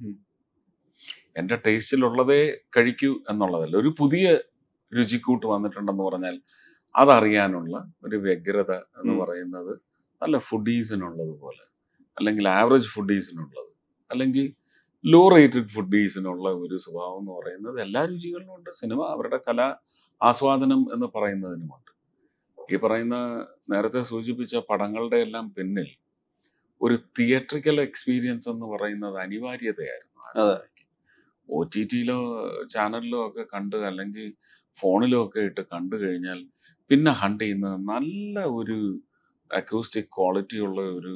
എൻ്റെ ടേസ്റ്റിലുള്ളതേ കഴിക്കൂ എന്നുള്ളതല്ല ഒരു പുതിയ രുചിക്കൂട്ട് വന്നിട്ടുണ്ടെന്ന് പറഞ്ഞാൽ അതറിയാനുള്ള ഒരു വ്യഗ്രത എന്ന് ഉം. പറയുന്നത് നല്ല ഫുഡീസിനുള്ളത് പോലെ അല്ലെങ്കിൽ ആവറേജ് ഫുഡീസിനുള്ളത് അല്ലെങ്കിൽ ലോ റേറ്റഡ് ഫുഡീസിനുള്ള ഒരു സ്വഭാവം എന്ന് പറയുന്നത് എല്ലാ രുചികളിലും ഉണ്ട് സിനിമ അവരുടെ കലാ ആസ്വാദനം എന്ന് പറയുന്നതിനുമുണ്ട് ഈ പറയുന്ന നേരത്തെ സൂചിപ്പിച്ച പടങ്ങളുടെ എല്ലാം പിന്നിൽ ഒരു തിയേറ്ററിക്കൽ എക്സ്പീരിയൻസ് എന്ന് പറയുന്നത് അനിവാര്യതയായിരുന്നു ആ അതെ. സിനിമയ്ക്ക് ഒ ടി ടിയിലോ ചാനലിലോ ഒക്കെ കണ്ട് അല്ലെങ്കിൽ ഫോണിലോ ഒക്കെ ഇട്ട് കണ്ടു കഴിഞ്ഞാൽ പിന്നെ ഹണ്ട് ചെയ്യുന്നത് നല്ല ഒരു അക്യൂസ്റ്റിക് ക്വാളിറ്റി ഉള്ള ഒരു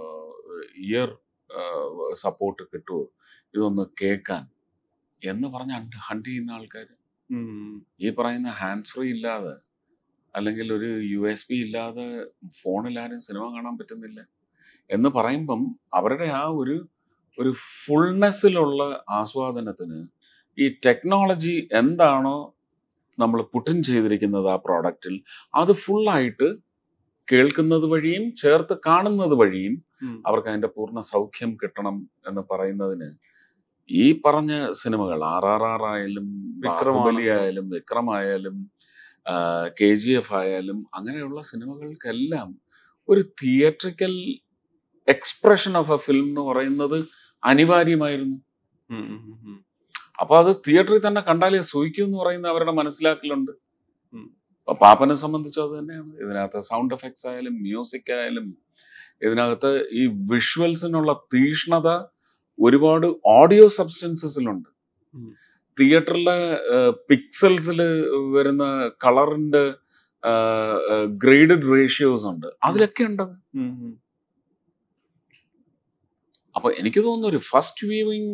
ഇയർ സപ്പോർട്ട് കിട്ടുമോ ഇതൊന്ന് കേൾക്കാൻ എന്ന് പറഞ്ഞ് ഹണ്ട് ചെയ്യുന്ന ആൾക്കാർ ഈ പറയുന്ന ഹാൻഡ് ഫ്രീ ഇല്ലാതെ അല്ലെങ്കിൽ ഒരു യു എസ് പി ഇല്ലാതെ ഫോണിൽ ആരും സിനിമ കാണാൻ പറ്റുന്നില്ല എന്ന് പറയുമ്പം അവരുടെ ആ ഒരു ഒരു ഫുൾനെസ്സിലുള്ള ആസ്വാദനത്തിന് ഈ ടെക്നോളജി എന്താണോ നമ്മൾ പുട്ടിൻ ചെയ്തിരിക്കുന്നത് ആ പ്രോഡക്റ്റിൽ അത് ഫുള്ളായിട്ട് കേൾക്കുന്നത് വഴിയും ചേർത്ത് കാണുന്നത് വഴിയും അവർക്ക് അതിന്റെ പൂർണ്ണ സൗഖ്യം കിട്ടണം എന്ന് പറയുന്നതിന് ഈ പറഞ്ഞ സിനിമകൾ ആർ ആർ ആർ ആയാലും വിക്രമാണ്. ബാഹുബലി ആയാലും വിക്രം ആയാലും കെ ജി എഫ് ആയാലും അങ്ങനെയുള്ള സിനിമകൾക്കെല്ലാം ഒരു theatrical expression of a film എന്ന് പറയുന്നത് അനിവാര്യമായിരുന്നു അപ്പൊ അത് തിയേറ്ററിൽ തന്നെ കണ്ടാലേ സൂയിക്കൂ എന്ന് പറയുന്ന അവരുടെ മനസ്സിലാക്കലുണ്ട് ഉം. അപ്പൊ പാപ്പനെ സംബന്ധിച്ചും അത് തന്നെയാണ് ഇതിനകത്ത് സൗണ്ട് എഫക്ട്സ് ആയാലും മ്യൂസിക് ആയാലും ഇതിനകത്ത് ഈ വിഷ്വൽസിനുള്ള തീഷ്ണത ഒരുപാട് ഓഡിയോ സബ്സ്റ്റൻസസിലുണ്ട് ഉം. തിയേറ്ററിലെ പിക്സൽസിൽ വരുന്ന കളറിന്റെ ഗ്രേഡഡ് റേഷ്യോസ് ഉണ്ട് അതിലൊക്കെ ഉണ്ട് അത്. അപ്പൊ എനിക്ക് തോന്നുന്നു ഒരു first viewing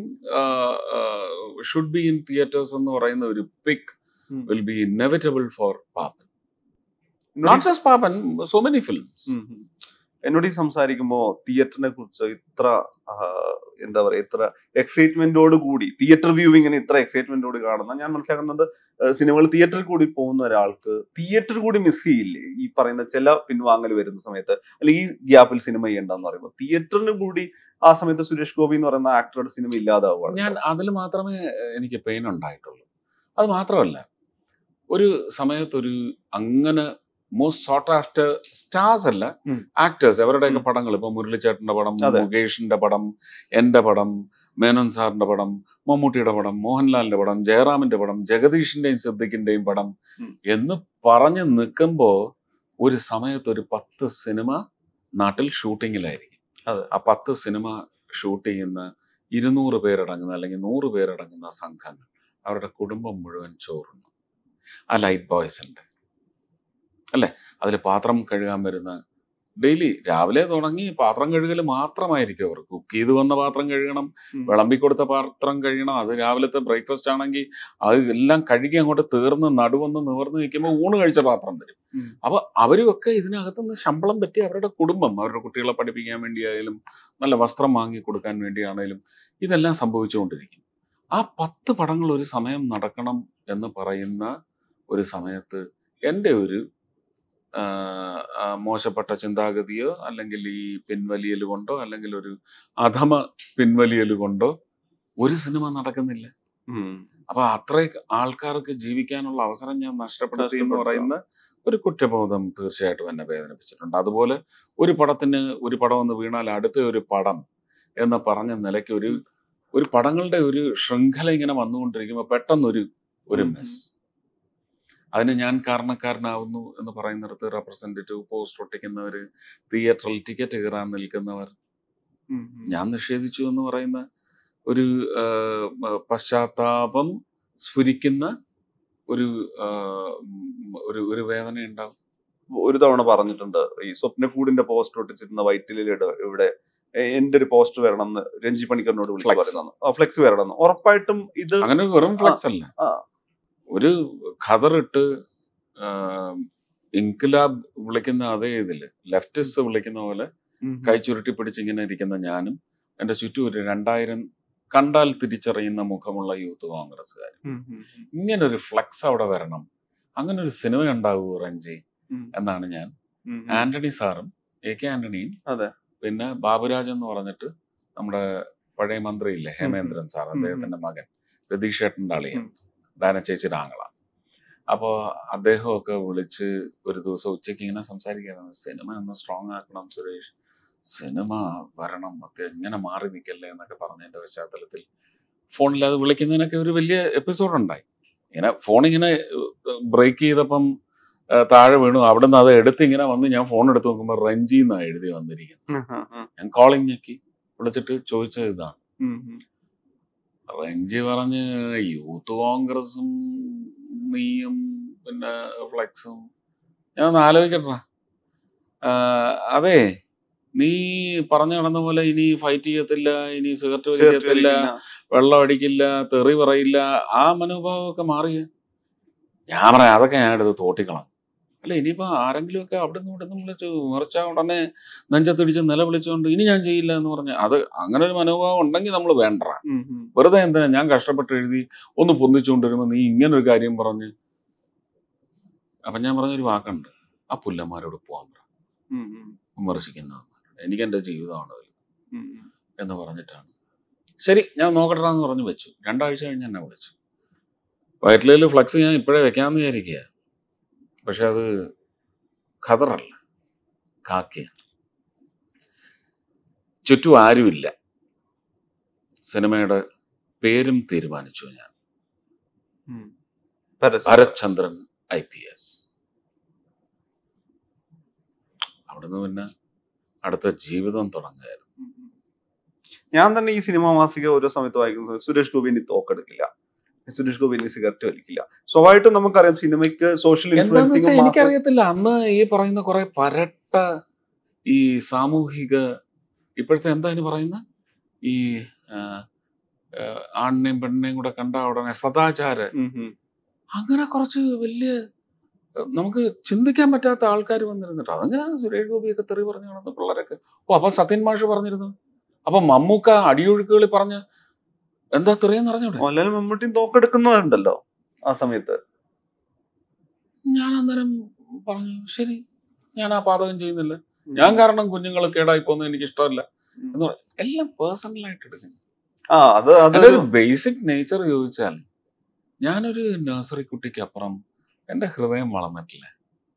should be in theatres എന്ന് പറയുന്ന ഒരു പിക് ഉം. Will be inevitable for Pappan not just Pappan so many films ഉം ഉം. എന്നോട് ഈ സംസാരിക്കുമ്പോ തിയേറ്ററിനെ കുറിച്ച് ഇത്ര ആ, എന്താ പറയാ ഇത്ര എക്സൈറ്റ്മെന്റോട് കൂടി തിയേറ്റർ വ്യൂവിങ്ങിന് ഇത്ര എക്സൈറ്റ്മെന്റോട് കാണുന്ന ഞാൻ മനസ്സിലാക്കുന്നത് സിനിമകൾ തിയേറ്ററിൽ കൂടി പോകുന്ന ഒരാൾക്ക് തിയേറ്റർ കൂടി മിസ് ചെയ്യില്ലേ ഈ പറയുന്ന ചില പിൻവാങ്ങൽ വരുന്ന സമയത്ത് അല്ലെങ്കിൽ ഈ ഗ്യാപ്പിൽ സിനിമ ചെയ്യണ്ടെന്ന് പറയുമ്പോൾ തിയേറ്ററിന് കൂടി ആ സമയത്ത് സുരേഷ് ഗോപി എന്ന് പറയുന്ന ആക്ടറുടെ സിനിമ ഇല്ലാതാവുകയാണ് ഞാൻ അതിൽ മാത്രമേ എനിക്ക് പെയിൻ ഉണ്ടായിട്ടുള്ളൂ അത് മാത്രമല്ല ഒരു സമയത്തൊരു അങ്ങനെ മോസ്റ്റ് സോട്ട് ആഫ്റ്റർ സ്റ്റാർസ് അല്ല ഉം. ആക്ടേഴ്സ് അവരുടെയൊക്കെ ഉം. പടങ്ങൾ ഇപ്പൊ മുരളിച്ചേട്ടന്റെ പടം അതെ. മുകേഷിന്റെ പടം എന്റെ പടം മേനോൻ സാറിന്റെ പടം മമ്മൂട്ടിയുടെ പടം മോഹൻലാലിന്റെ പടം ജയറാമിന്റെ പടം ജഗദീഷിന്റെയും സിദ്ദിഖിന്റെയും പടം ഉം. എന്ന് പറഞ്ഞു നിൽക്കുമ്പോ ഒരു സമയത്ത് ഒരു പത്ത് സിനിമ നാട്ടിൽ ഷൂട്ടിങ്ങിലായിരിക്കും അതെ. ആ പത്ത് സിനിമ ഷൂട്ട് ചെയ്യുന്ന ഇരുന്നൂറ് പേരടങ്ങുന്ന അല്ലെങ്കിൽ നൂറ് പേരടങ്ങുന്ന സംഘങ്ങൾ അവരുടെ കുടുംബം മുഴുവൻ ചോറുന്നു ആ ലൈറ്റ് ബോയ്സിന്റെ അല്ലെ അതിൽ പാത്രം കഴുകാൻ വരുന്ന ഡെയിലി രാവിലെ തുടങ്ങി പാത്രം കഴുകൽ മാത്രമായിരിക്കും അവർ കുക്ക് ചെയ്ത് വന്ന പാത്രം കഴുകണം ഉം. വിളമ്പി കൊടുത്ത പാത്രം കഴുകണം അത് രാവിലത്തെ ബ്രേക്ക്ഫാസ്റ്റ് ആണെങ്കിൽ അത് എല്ലാം കഴുകി അങ്ങോട്ട് തീർന്ന് നടുവൊന്ന് നിവർന്ന് നിൽക്കുമ്പോൾ ഊണ് കഴിച്ച പാത്രം വരും ഉം. അപ്പൊ അവരുമൊക്കെ ഇതിനകത്തുനിന്ന് ശമ്പളം പറ്റി അവരുടെ കുടുംബം അവരുടെ കുട്ടികളെ പഠിപ്പിക്കാൻ വേണ്ടിയായാലും നല്ല വസ്ത്രം വാങ്ങി കൊടുക്കാൻ വേണ്ടിയാണേലും ഇതെല്ലാം സംഭവിച്ചുകൊണ്ടിരിക്കും ആ പത്ത് പടങ്ങൾ ഒരു സമയം നടക്കണം എന്ന് പറയുന്ന ഒരു സമയത്ത് എൻ്റെ ഒരു ആ, ആ, മോശപ്പെട്ട ചിന്താഗതിയോ അല്ലെങ്കിൽ ഈ പിൻവലിയൽ കൊണ്ടോ അല്ലെങ്കിൽ ഒരു അധമ പിൻവലിയൽ കൊണ്ടോ ഒരു സിനിമ നടക്കുന്നില്ല ഉം. അപ്പൊ അത്ര ആൾക്കാർക്ക് ജീവിക്കാനുള്ള അവസരം ഞാൻ നഷ്ടപ്പെടുത്തി എന്ന് നഷ്ടപ്പെടുത്തുക. പറയുന്ന ഒരു കുറ്റബോധം തീർച്ചയായിട്ടും എന്നെ വേദനിപ്പിച്ചിട്ടുണ്ട് അതുപോലെ ഒരു പടത്തിന് ഒരു പടം ഒന്ന് വീണാൽ അടുത്ത ഒരു പടം എന്ന് പറഞ്ഞ നിലയ്ക്ക് ഒരു ഒരു പടങ്ങളുടെ ഒരു ശൃംഖല ഇങ്ങനെ വന്നുകൊണ്ടിരിക്കുമ്പോൾ പെട്ടെന്നൊരു ഒരു ഉം. മിസ് അതിന് ഞാൻ കാരണക്കാരനാവുന്നു എന്ന് പറയുന്നിടത്ത് റെപ്രസെന്റേറ്റീവ് പോസ്റ്റ് ഒട്ടിക്കുന്നവർ തിയേറ്ററിൽ ടിക്കറ്റ് കയറാൻ നിൽക്കുന്നവർ ഉം. ഉം. ഞാൻ നിഷേധിച്ചു എന്ന് പറയുന്ന ഒരു ആ, മ- പശ്ചാത്താപം സ്ഫുരിക്കുന്ന ഒരു ആ, ഉം, ഒരു ഒരു വേദന ഉണ്ടാവും ഒരു തവണ പറഞ്ഞിട്ടുണ്ട് ഈ സ്വപ്നക്കൂടിന്റെ പോസ്റ്റർ ഒട്ടിച്ചിരുന്ന വൈറ്റിലിയുടെ ഇവിടെ എ- എന്റെ ഒരു പോസ്റ്റർ വരണം എന്ന് രഞ്ജി പണിക്കറിനോട് വിളിച്ചു Flex. പറയുന്നു ഫ്ലെക്സ് വരണം എന്ന് ഉറപ്പായിട്ടും ഇത് അങ്ങനെ വെറും ഫ്ലെക്സ് അല്ല ആ. ഒരു ഖദറിട്ട് ഇൻക്ലാബ് വിളിക്കുന്ന അതേ ഇതില് ലെഫ്റ്റിസ്റ്റ് വിളിക്കുന്ന പോലെ ഉം. കൈ ചുരുട്ടി പിടിച്ച് ഇങ്ങനെ ഇരിക്കുന്ന ഞാനും എന്റെ ചുറ്റും ഒരു രണ്ടായിരം കണ്ടാൽ തിരിച്ചറിയുന്ന മുഖമുള്ള യൂത്ത് കോൺഗ്രസ്സുകാർ ഉം, ഉം, ഉം. ഇങ്ങനെ ഒരു ഫ്ലെക്സ് അവിടെ വരണം അങ്ങനെ ഒരു സിനിമ ഉണ്ടാവൂ റഞ്ജി ഉം. എന്നാണ് ഞാൻ ഉം, ഉം. ആന്റണി സാറും എ കെ ആന്റണിയും അതെ. പിന്നെ ബാബുരാജ് എന്ന് പറഞ്ഞിട്ട് നമ്മുടെ പഴയ മന്ത്രിയില്ലേ ഹേമേന്ദ്രൻ സാർ ഉം. അദ്ദേഹത്തിന്റെ മകൻ രതീഷ് ചേട്ടൻ്റെ അളിയൻ ഉം. ഡാന ചേച്ചിയുടെ ആങ്ങള അപ്പോൾ അദ്ദേഹമൊക്കെ വിളിച്ച് ഒരു ദിവസം ഉച്ചയ്ക്ക് ഇങ്ങനെ സംസാരിക്കുകയാണ് സിനിമ ഒന്ന് സ്ട്രോങ് ആക്കണം സുരേഷ് സിനിമ വരണം ഒക്കെ ഇങ്ങനെ മാറി നിൽക്കല്ലേ എന്നൊക്കെ പറഞ്ഞതിന്റെ പശ്ചാത്തലത്തിൽ ഫോണിൽ അത് വിളിക്കുന്നതിനൊക്കെ ഒരു വലിയ എപ്പിസോഡ് ഉണ്ടായി ഇങ്ങനെ ഫോൺ ഇങ്ങനെ ബ്രേക്ക് ചെയ്തപ്പം ആ, താഴെ വീണു അവിടുന്ന് അത് എടുത്ത് ഇങ്ങനെ വന്ന് ഞാൻ ഫോൺ എടുത്ത് നോക്കുമ്പോൾ റഞ്ജി എന്നാണ് എഴുതി വന്നിരിക്കുന്നത് ഉം, ഉം, ഉം. ഞാൻ കോളിംഗ് ഞെക്കി വിളിച്ചിട്ട് ചോദിച്ചത് ഇതാണ് ഉം, ഉം. റഞ്ജി പറഞ്ഞ് യൂത്ത് കോൺഗ്രസും നീയും പിന്നെ ഫ്ലെക്സും ഞാൻ ഒന്ന് ആലോചിക്കട്ടാ അതെ നീ പറഞ്ഞു നടന്ന പോലെ ഇനി ഫൈറ്റ് ചെയ്യത്തില്ല ഇനി സിഗരറ്റ് വലിക്കത്തില്ല വെള്ളം അടിക്കില്ല തെറി പറയില്ല ആ മനോഭാവമൊക്കെ മാറിയ ഞാൻ പറയാം അതൊക്കെ ഞാൻ എടുത്ത് തോട്ടിക്കണം അല്ല ഇനിയിപ്പോ ആരെങ്കിലും ഒക്കെ അവിടെ നിന്ന് ഇവിടെ നിന്ന് വിളിച്ചു മറിച്ച ഉടനെ നെഞ്ചത്തിടിച്ച് നിലവിളിച്ചുകൊണ്ട് ഇനി ഞാൻ ചെയ്യില്ല എന്ന് പറഞ്ഞ് അത് അങ്ങനെ ഒരു മനോഭാവം ഉണ്ടെങ്കിൽ നമ്മൾ വേണ്ട ഉം, ഉം. വെറുതെ എന്തിനാ ഞാൻ കഷ്ടപ്പെട്ട് എഴുതി ഒന്ന് പൊന്തിച്ചുകൊണ്ടിരുമ്പോൾ നീ ഇങ്ങനെ ഒരു കാര്യം പറഞ്ഞ് അപ്പൊ ഞാൻ പറഞ്ഞൊരു വാക്കുണ്ട് ആ പുല്ലന്മാരോട് പോകാൻ പറ ഉം, ഉം. വിമർശിക്കുന്ന എനിക്ക് എൻ്റെ ജീവിതമാണ് വലുത് ഉം, ഉം. എന്ന് പറഞ്ഞിട്ടാണ് ശരി ഞാൻ നോക്കട്ടെ എന്ന് പറഞ്ഞ് വെച്ചു രണ്ടാഴ്ച കഴിഞ്ഞ് എന്നെ വിളിച്ചു വയറ്റിലേൽ ഫ്ലക്സ് ഞാൻ ഇപ്പോഴേ വെക്കാമെന്ന് വിചാരിക്കുക പക്ഷെ അത് ഖദറല്ല കാക്കയാണ് ചുറ്റും ആരുമില്ല സിനിമയുടെ പേരും തീരുമാനിച്ചു ഞാൻ ഉം. പരസ്യം. ഭരത്ചന്ദ്രൻ ഐ പി എസ് അവിടുന്ന് പിന്നെ അടുത്ത ജീവിതം തുടങ്ങുകയായിരുന്നു ഉം, ഉം. ഞാൻ തന്നെ ഈ സിനിമ മാസിക ഓരോ സമയത്ത് വായിക്കുന്ന സമയത്ത് സുരേഷ് ഗോപി ഇനി തോക്കെടുക്കില്ല സുരേഷ് ഗോപി ഇനി സിഗരറ്റ് വലിക്കില്ല സ്വാഭാവികമായിട്ടും നമുക്കറിയാം സിനിമയ്ക്ക് സോഷ്യൽ എന്താന്ന് വെച്ചാൽ ഇൻഫ്ലുവൻസിംഗ് എനിക്കറിയത്തില്ല അന്ന് ഈ പറയുന്ന കുറെ പരട്ട ഈ സാമൂഹിക ഇപ്പോഴത്തെ എന്താ അതിന് പറയുന്ന ഈ ആ, ആ, ആണിനെയും പെണ്ണിനെയും കൂടെ കണ്ട ഉടനെ സദാചാര അങ്ങനെ കുറച്ച് വലിയ ഏഹ്, നമുക്ക് ചിന്തിക്കാൻ പറ്റാത്ത ആൾക്കാർ വന്നിരുന്നിട്ട് അതങ്ങനെ സുരേഷ് ഗോപിയൊക്കെ തെറി പറഞ്ഞു നടന്ന പിള്ളേരൊക്കെ ഓ അപ്പൊ സത്യൻ മാഷ് പറഞ്ഞിരുന്നു അപ്പൊ മമ്മൂക്ക അടിയൊഴുക്കുകളിൽ പറഞ്ഞ് എന്താ തെറിയെന്ന് അറിഞ്ഞൂടെ മോഹൻലാൽ മമ്മൂട്ടിയും തോക്കെടുക്കുന്നവരുണ്ടല്ലോ ആ സമയത്ത് ഞാൻ അന്നേരം പറഞ്ഞു ശരി ഞാൻ ആ പാതകം ചെയ്യുന്നില്ല ഞാൻ കാരണം കുഞ്ഞുങ്ങൾ കേടായി പോകുന്നത് എനിക്ക് ഇഷ്ടമല്ല എന്ന് പറയും എല്ലാം പേഴ്സണലായിട്ട് എടുക്കുന്നു ആ അത് അത് അതിന്റെ ഒരു ബേസിക് നേച്ചർ ചോദിച്ചാൽ ഞാനൊരു നഴ്സറി കുട്ടിക്ക് അപ്പുറം എന്റെ ഹൃദയം വളർന്നിട്ടില്ല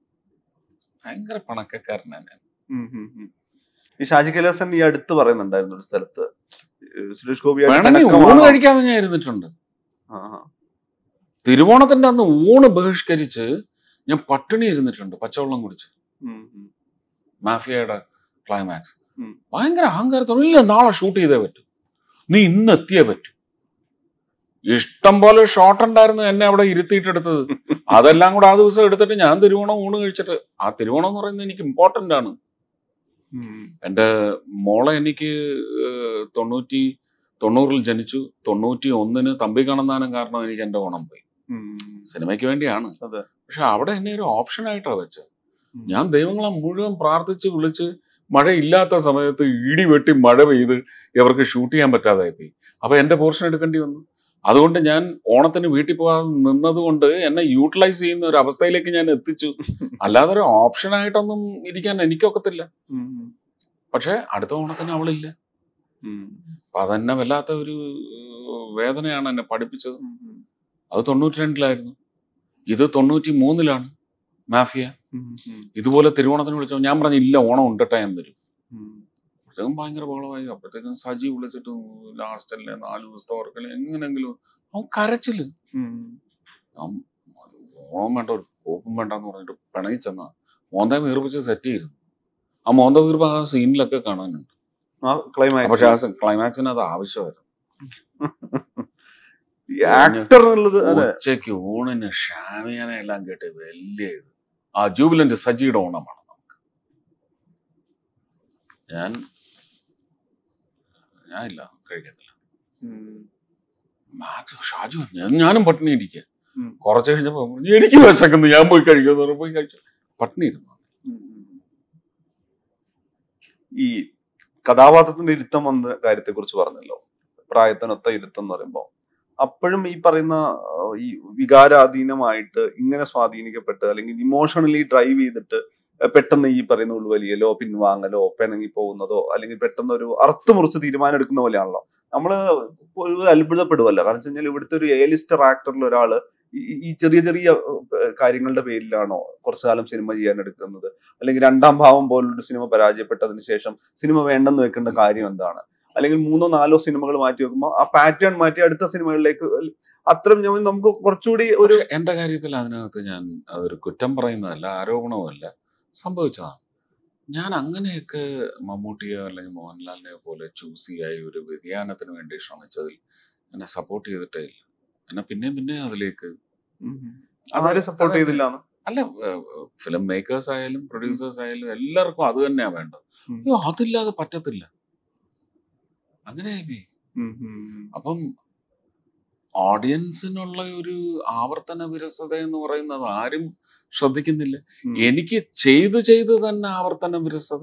ഭയങ്കര പണക്കക്കാരനാണ് ഞാൻ ഉം, ഉം, ഉം. ഈ ഷാജി കൈലാസൻ ഈ അടുത്ത് പറയുന്നുണ്ടായിരുന്നു ഒരു സ്ഥലത്ത് ഏഹ് സുരേഷ് ഗോപി വേണമെങ്കിൽ ഊണ് കഴിക്കാതെ ഞാൻ ഇരുന്നിട്ടുണ്ട് തിരുവോണത്തിന്റെ അന്ന് ഊണ് ബഹിഷ്കരിച്ച് ഞാൻ പട്ടിണി ഇരുന്നിട്ടുണ്ട് പച്ചവെള്ളം കുടിച്ച് മാഫിയയുടെ ക്ലൈമാക്സ് ഉം. ഭയങ്കര അഹങ്കാരത്തോടെ ഇല്ല നാളെ ഷൂട്ട് ചെയ്തേ പറ്റൂ നീ ഇന്ന് എത്തിയേ പറ്റൂ ഇഷ്ടം പോലെ ഷോട്ട് ഉണ്ടായിരുന്നു എന്നെ അവിടെ ഇരുത്തിയിട്ടെടുത്തത് അതെല്ലാം കൂടെ ആ ദിവസം എടുത്തിട്ട് ഞാൻ തിരുവോണം ഊണ് കഴിച്ചിട്ട് ആ തിരുവോണം എന്ന് പറയുന്നത് എനിക്ക് ഇമ്പോർട്ടന്റ് ആണ് എൻ്റെ മോളെ എനിക്ക് ഏഹ്, തൊണ്ണൂറ്റി തൊണ്ണൂറിൽ ജനിച്ചു തൊണ്ണൂറ്റി ഒന്നിന് തമ്പി കണന്നാനും കാരണം എനിക്ക് എൻ്റെ ഓണം പോയി സിനിമയ്ക്ക് വേണ്ടിയാണ് അതെ. പക്ഷെ അവിടെ എന്നെ ഒരു ഓപ്ഷനായിട്ടാണ് വെച്ചത് ഉം. ഞാൻ ദൈവങ്ങളെ മുഴുവൻ പ്രാർത്ഥിച്ച് വിളിച്ച് മഴയില്ലാത്ത സമയത്ത് ഇടി വെട്ടി മഴ പെയ്ത് ഇവർക്ക് ഷൂട്ട് ചെയ്യാൻ പറ്റാതായി പോയി അപ്പൊ എന്റെ പോർഷൻ എടുക്കേണ്ടി വന്നു അതുകൊണ്ട് ഞാൻ ഓണത്തിന് വീട്ടിൽ പോകാൻ നിന്നത് കൊണ്ട് എന്നെ യൂട്ടിലൈസ് ചെയ്യുന്ന ഒരു അവസ്ഥയിലേക്ക് ഞാൻ എത്തിച്ചു അല്ലാതെ ഒരു ഓപ്ഷനായിട്ടൊന്നും ഇരിക്കാൻ എനിക്കൊക്കത്തില്ല പക്ഷെ അടുത്ത ഓണത്തിന് അവളില്ല അപ്പൊ അതെന്നെ വല്ലാത്ത ഒരു ഏഹ്, വേദനയാണ് എന്നെ പഠിപ്പിച്ചത് അത് തൊണ്ണൂറ്റി രണ്ടിലായിരുന്നു ഇത് തൊണ്ണൂറ്റി മൂന്നിലാണ് മാഫിയ ഇതുപോലെ തിരുവോണത്തിന് വിളിച്ചോ ഞാൻ പറഞ്ഞു ഇല്ല ഓണം ഉണ്ടട്ടെ എന്ന് വരും അപ്പോഴത്തേക്കും ഭയങ്കര ബഹളമായി അപ്പോഴത്തേക്കും സജി വിളിച്ചിട്ട് ലാസ്റ്റല്ലേ നാല് ദിവസത്തെ ഓർക്കല് എങ്ങനെങ്കിലും അവൻ കരച്ചില് അവൻ ഓണം വേണ്ട ഒരു കോപ്പും വേണ്ട എന്ന് പറഞ്ഞിട്ട് പിണങ്ങി ചെന്ന മോന്ത വീർപ്പിച്ച് സെറ്റ് ചെയ്തു ആ മോന്ത വീർപ്പ് ആ സീനിലൊക്കെ കാണാനുണ്ട് പക്ഷെ ആ ക്ലൈമാക്സ് ക്ലൈമാക്സിന് അത് ആവശ്യമായിരുന്നു ആക്ടർ എന്നുള്ളത് അതെ ഉച്ചയ്ക്ക് ഊണിന് ഷാമിയാനെ എല്ലാം കേട്ട് വലിയ ഇത് ആ ജൂബിലന്റ് സജിയുടെ ഓണമാണ് നമുക്ക് ഞാൻ ഞാൻ ഇല്ല കഴിക്കത്തില്ല മാക്സ് ഷാജു ഞാൻ ഞാനും പട്ടിണി ഇരിക്കുക ഉം. കുറച്ച് കഴിഞ്ഞപ്പോ പറഞ്ഞു, എനിക്ക് വിശക്കുന്നു ഞാൻ പോയി കഴിക്കുമെന്ന് പറഞ്ഞു പോയി കഴിച്ചു പട്ടിണി ഇരുന്നു ഈ കഥാപാത്രത്തിന്റെ ഇരുത്തം വന്ന കാര്യത്തെ കുറിച്ച് പറഞ്ഞല്ലോ പ്രായത്തിനൊത്ത ഇരുത്തം എന്ന് പറയുമ്പോൾ അപ്പോഴും ഈ പറയുന്ന ആ, ഈ വികാരാധീനമായിട്ട് ഇങ്ങനെ സ്വാധീനിക്കപ്പെട്ട് അല്ലെങ്കിൽ ഇമോഷണലി ഡ്രൈവ് ചെയ്തിട്ട് ആ, പെട്ടെന്ന് ഈ പറയുന്ന ഉൾവലിയലോ പിൻവാങ്ങലോ പിണങ്ങി പോകുന്നതോ അല്ലെങ്കിൽ പെട്ടെന്ന് ഒരു അർത്ഥ മുറിച്ച് തീരുമാനം എടുക്കുന്ന പോലെയാണല്ലോ നമ്മള് ഒരു അത്ഭുതപ്പെടുവല്ല കാരണം വെച്ച് കഴിഞ്ഞാൽ ഇവിടുത്തെ ഒരു എ ലിസ്റ്റർ ആക്ടറിൽ ഒരാള് ഈ- ഈ ചെറിയ ചെറിയ ഏഹ്, കാര്യങ്ങളുടെ പേരിലാണോ കുറച്ചു കാലം സിനിമ ചെയ്യാൻ എടുക്കുന്നത് അല്ലെങ്കിൽ രണ്ടാം ഭാവം പോലൊരു സിനിമ പരാജയപ്പെട്ടതിന് ശേഷം സിനിമ വേണ്ടെന്ന് വെക്കേണ്ട കാര്യം എന്താണ് അല്ലെങ്കിൽ മൂന്നോ നാലോ സിനിമകൾ മാറ്റി വെക്കുമ്പോൾ ആ പാറ്റേൺ മാറ്റി അടുത്ത സിനിമകളിലേക്ക് അത്തരം ഞാൻ നമുക്ക് കുറച്ചുകൂടി ഒരു പക്ഷെ എന്റെ കാര്യത്തിൽ അതിനകത്ത് ഞാൻ അതൊരു കുറ്റം പറയുന്നതല്ല ആരോപണവുമല്ല സംഭവിച്ചതാണ് ഞാൻ അങ്ങനെയൊക്കെ മമ്മൂട്ടിയോ അല്ലെങ്കിൽ മോഹൻലാലിനെയോ പോലെ ചൂസിയായി ഒരു വ്യതിയാനത്തിന് വേണ്ടി ശ്രമിച്ചതിൽ എന്നെ സപ്പോർട്ട് ചെയ്തിട്ടേ ഇല്ല എന്നെ പിന്നെയും പിന്നെയും അതിലേക്ക് ആരെ സപ്പോർട്ട് ചെയ്തില്ല അല്ല ഫിലിം മേക്കേഴ്സ് ആയാലും പ്രൊഡ്യൂസേഴ്സ് ആയാലും എല്ലാവർക്കും അത് തന്നെയാ വേണ്ടത് ഉം. അയ്യോ അതില്ലാതെ പറ്റത്തില്ല അങ്ങനെ ആയിപ്പോയി അപ്പം ഓഡിയൻസിനുള്ള ഒരു ആവർത്തന വിരസത എന്ന് പറയുന്നത് ആരും ശ്രദ്ധിക്കുന്നില്ല എനിക്ക് ചെയ്ത് ചെയ്ത് തന്നെ ആവർത്തന വിരസത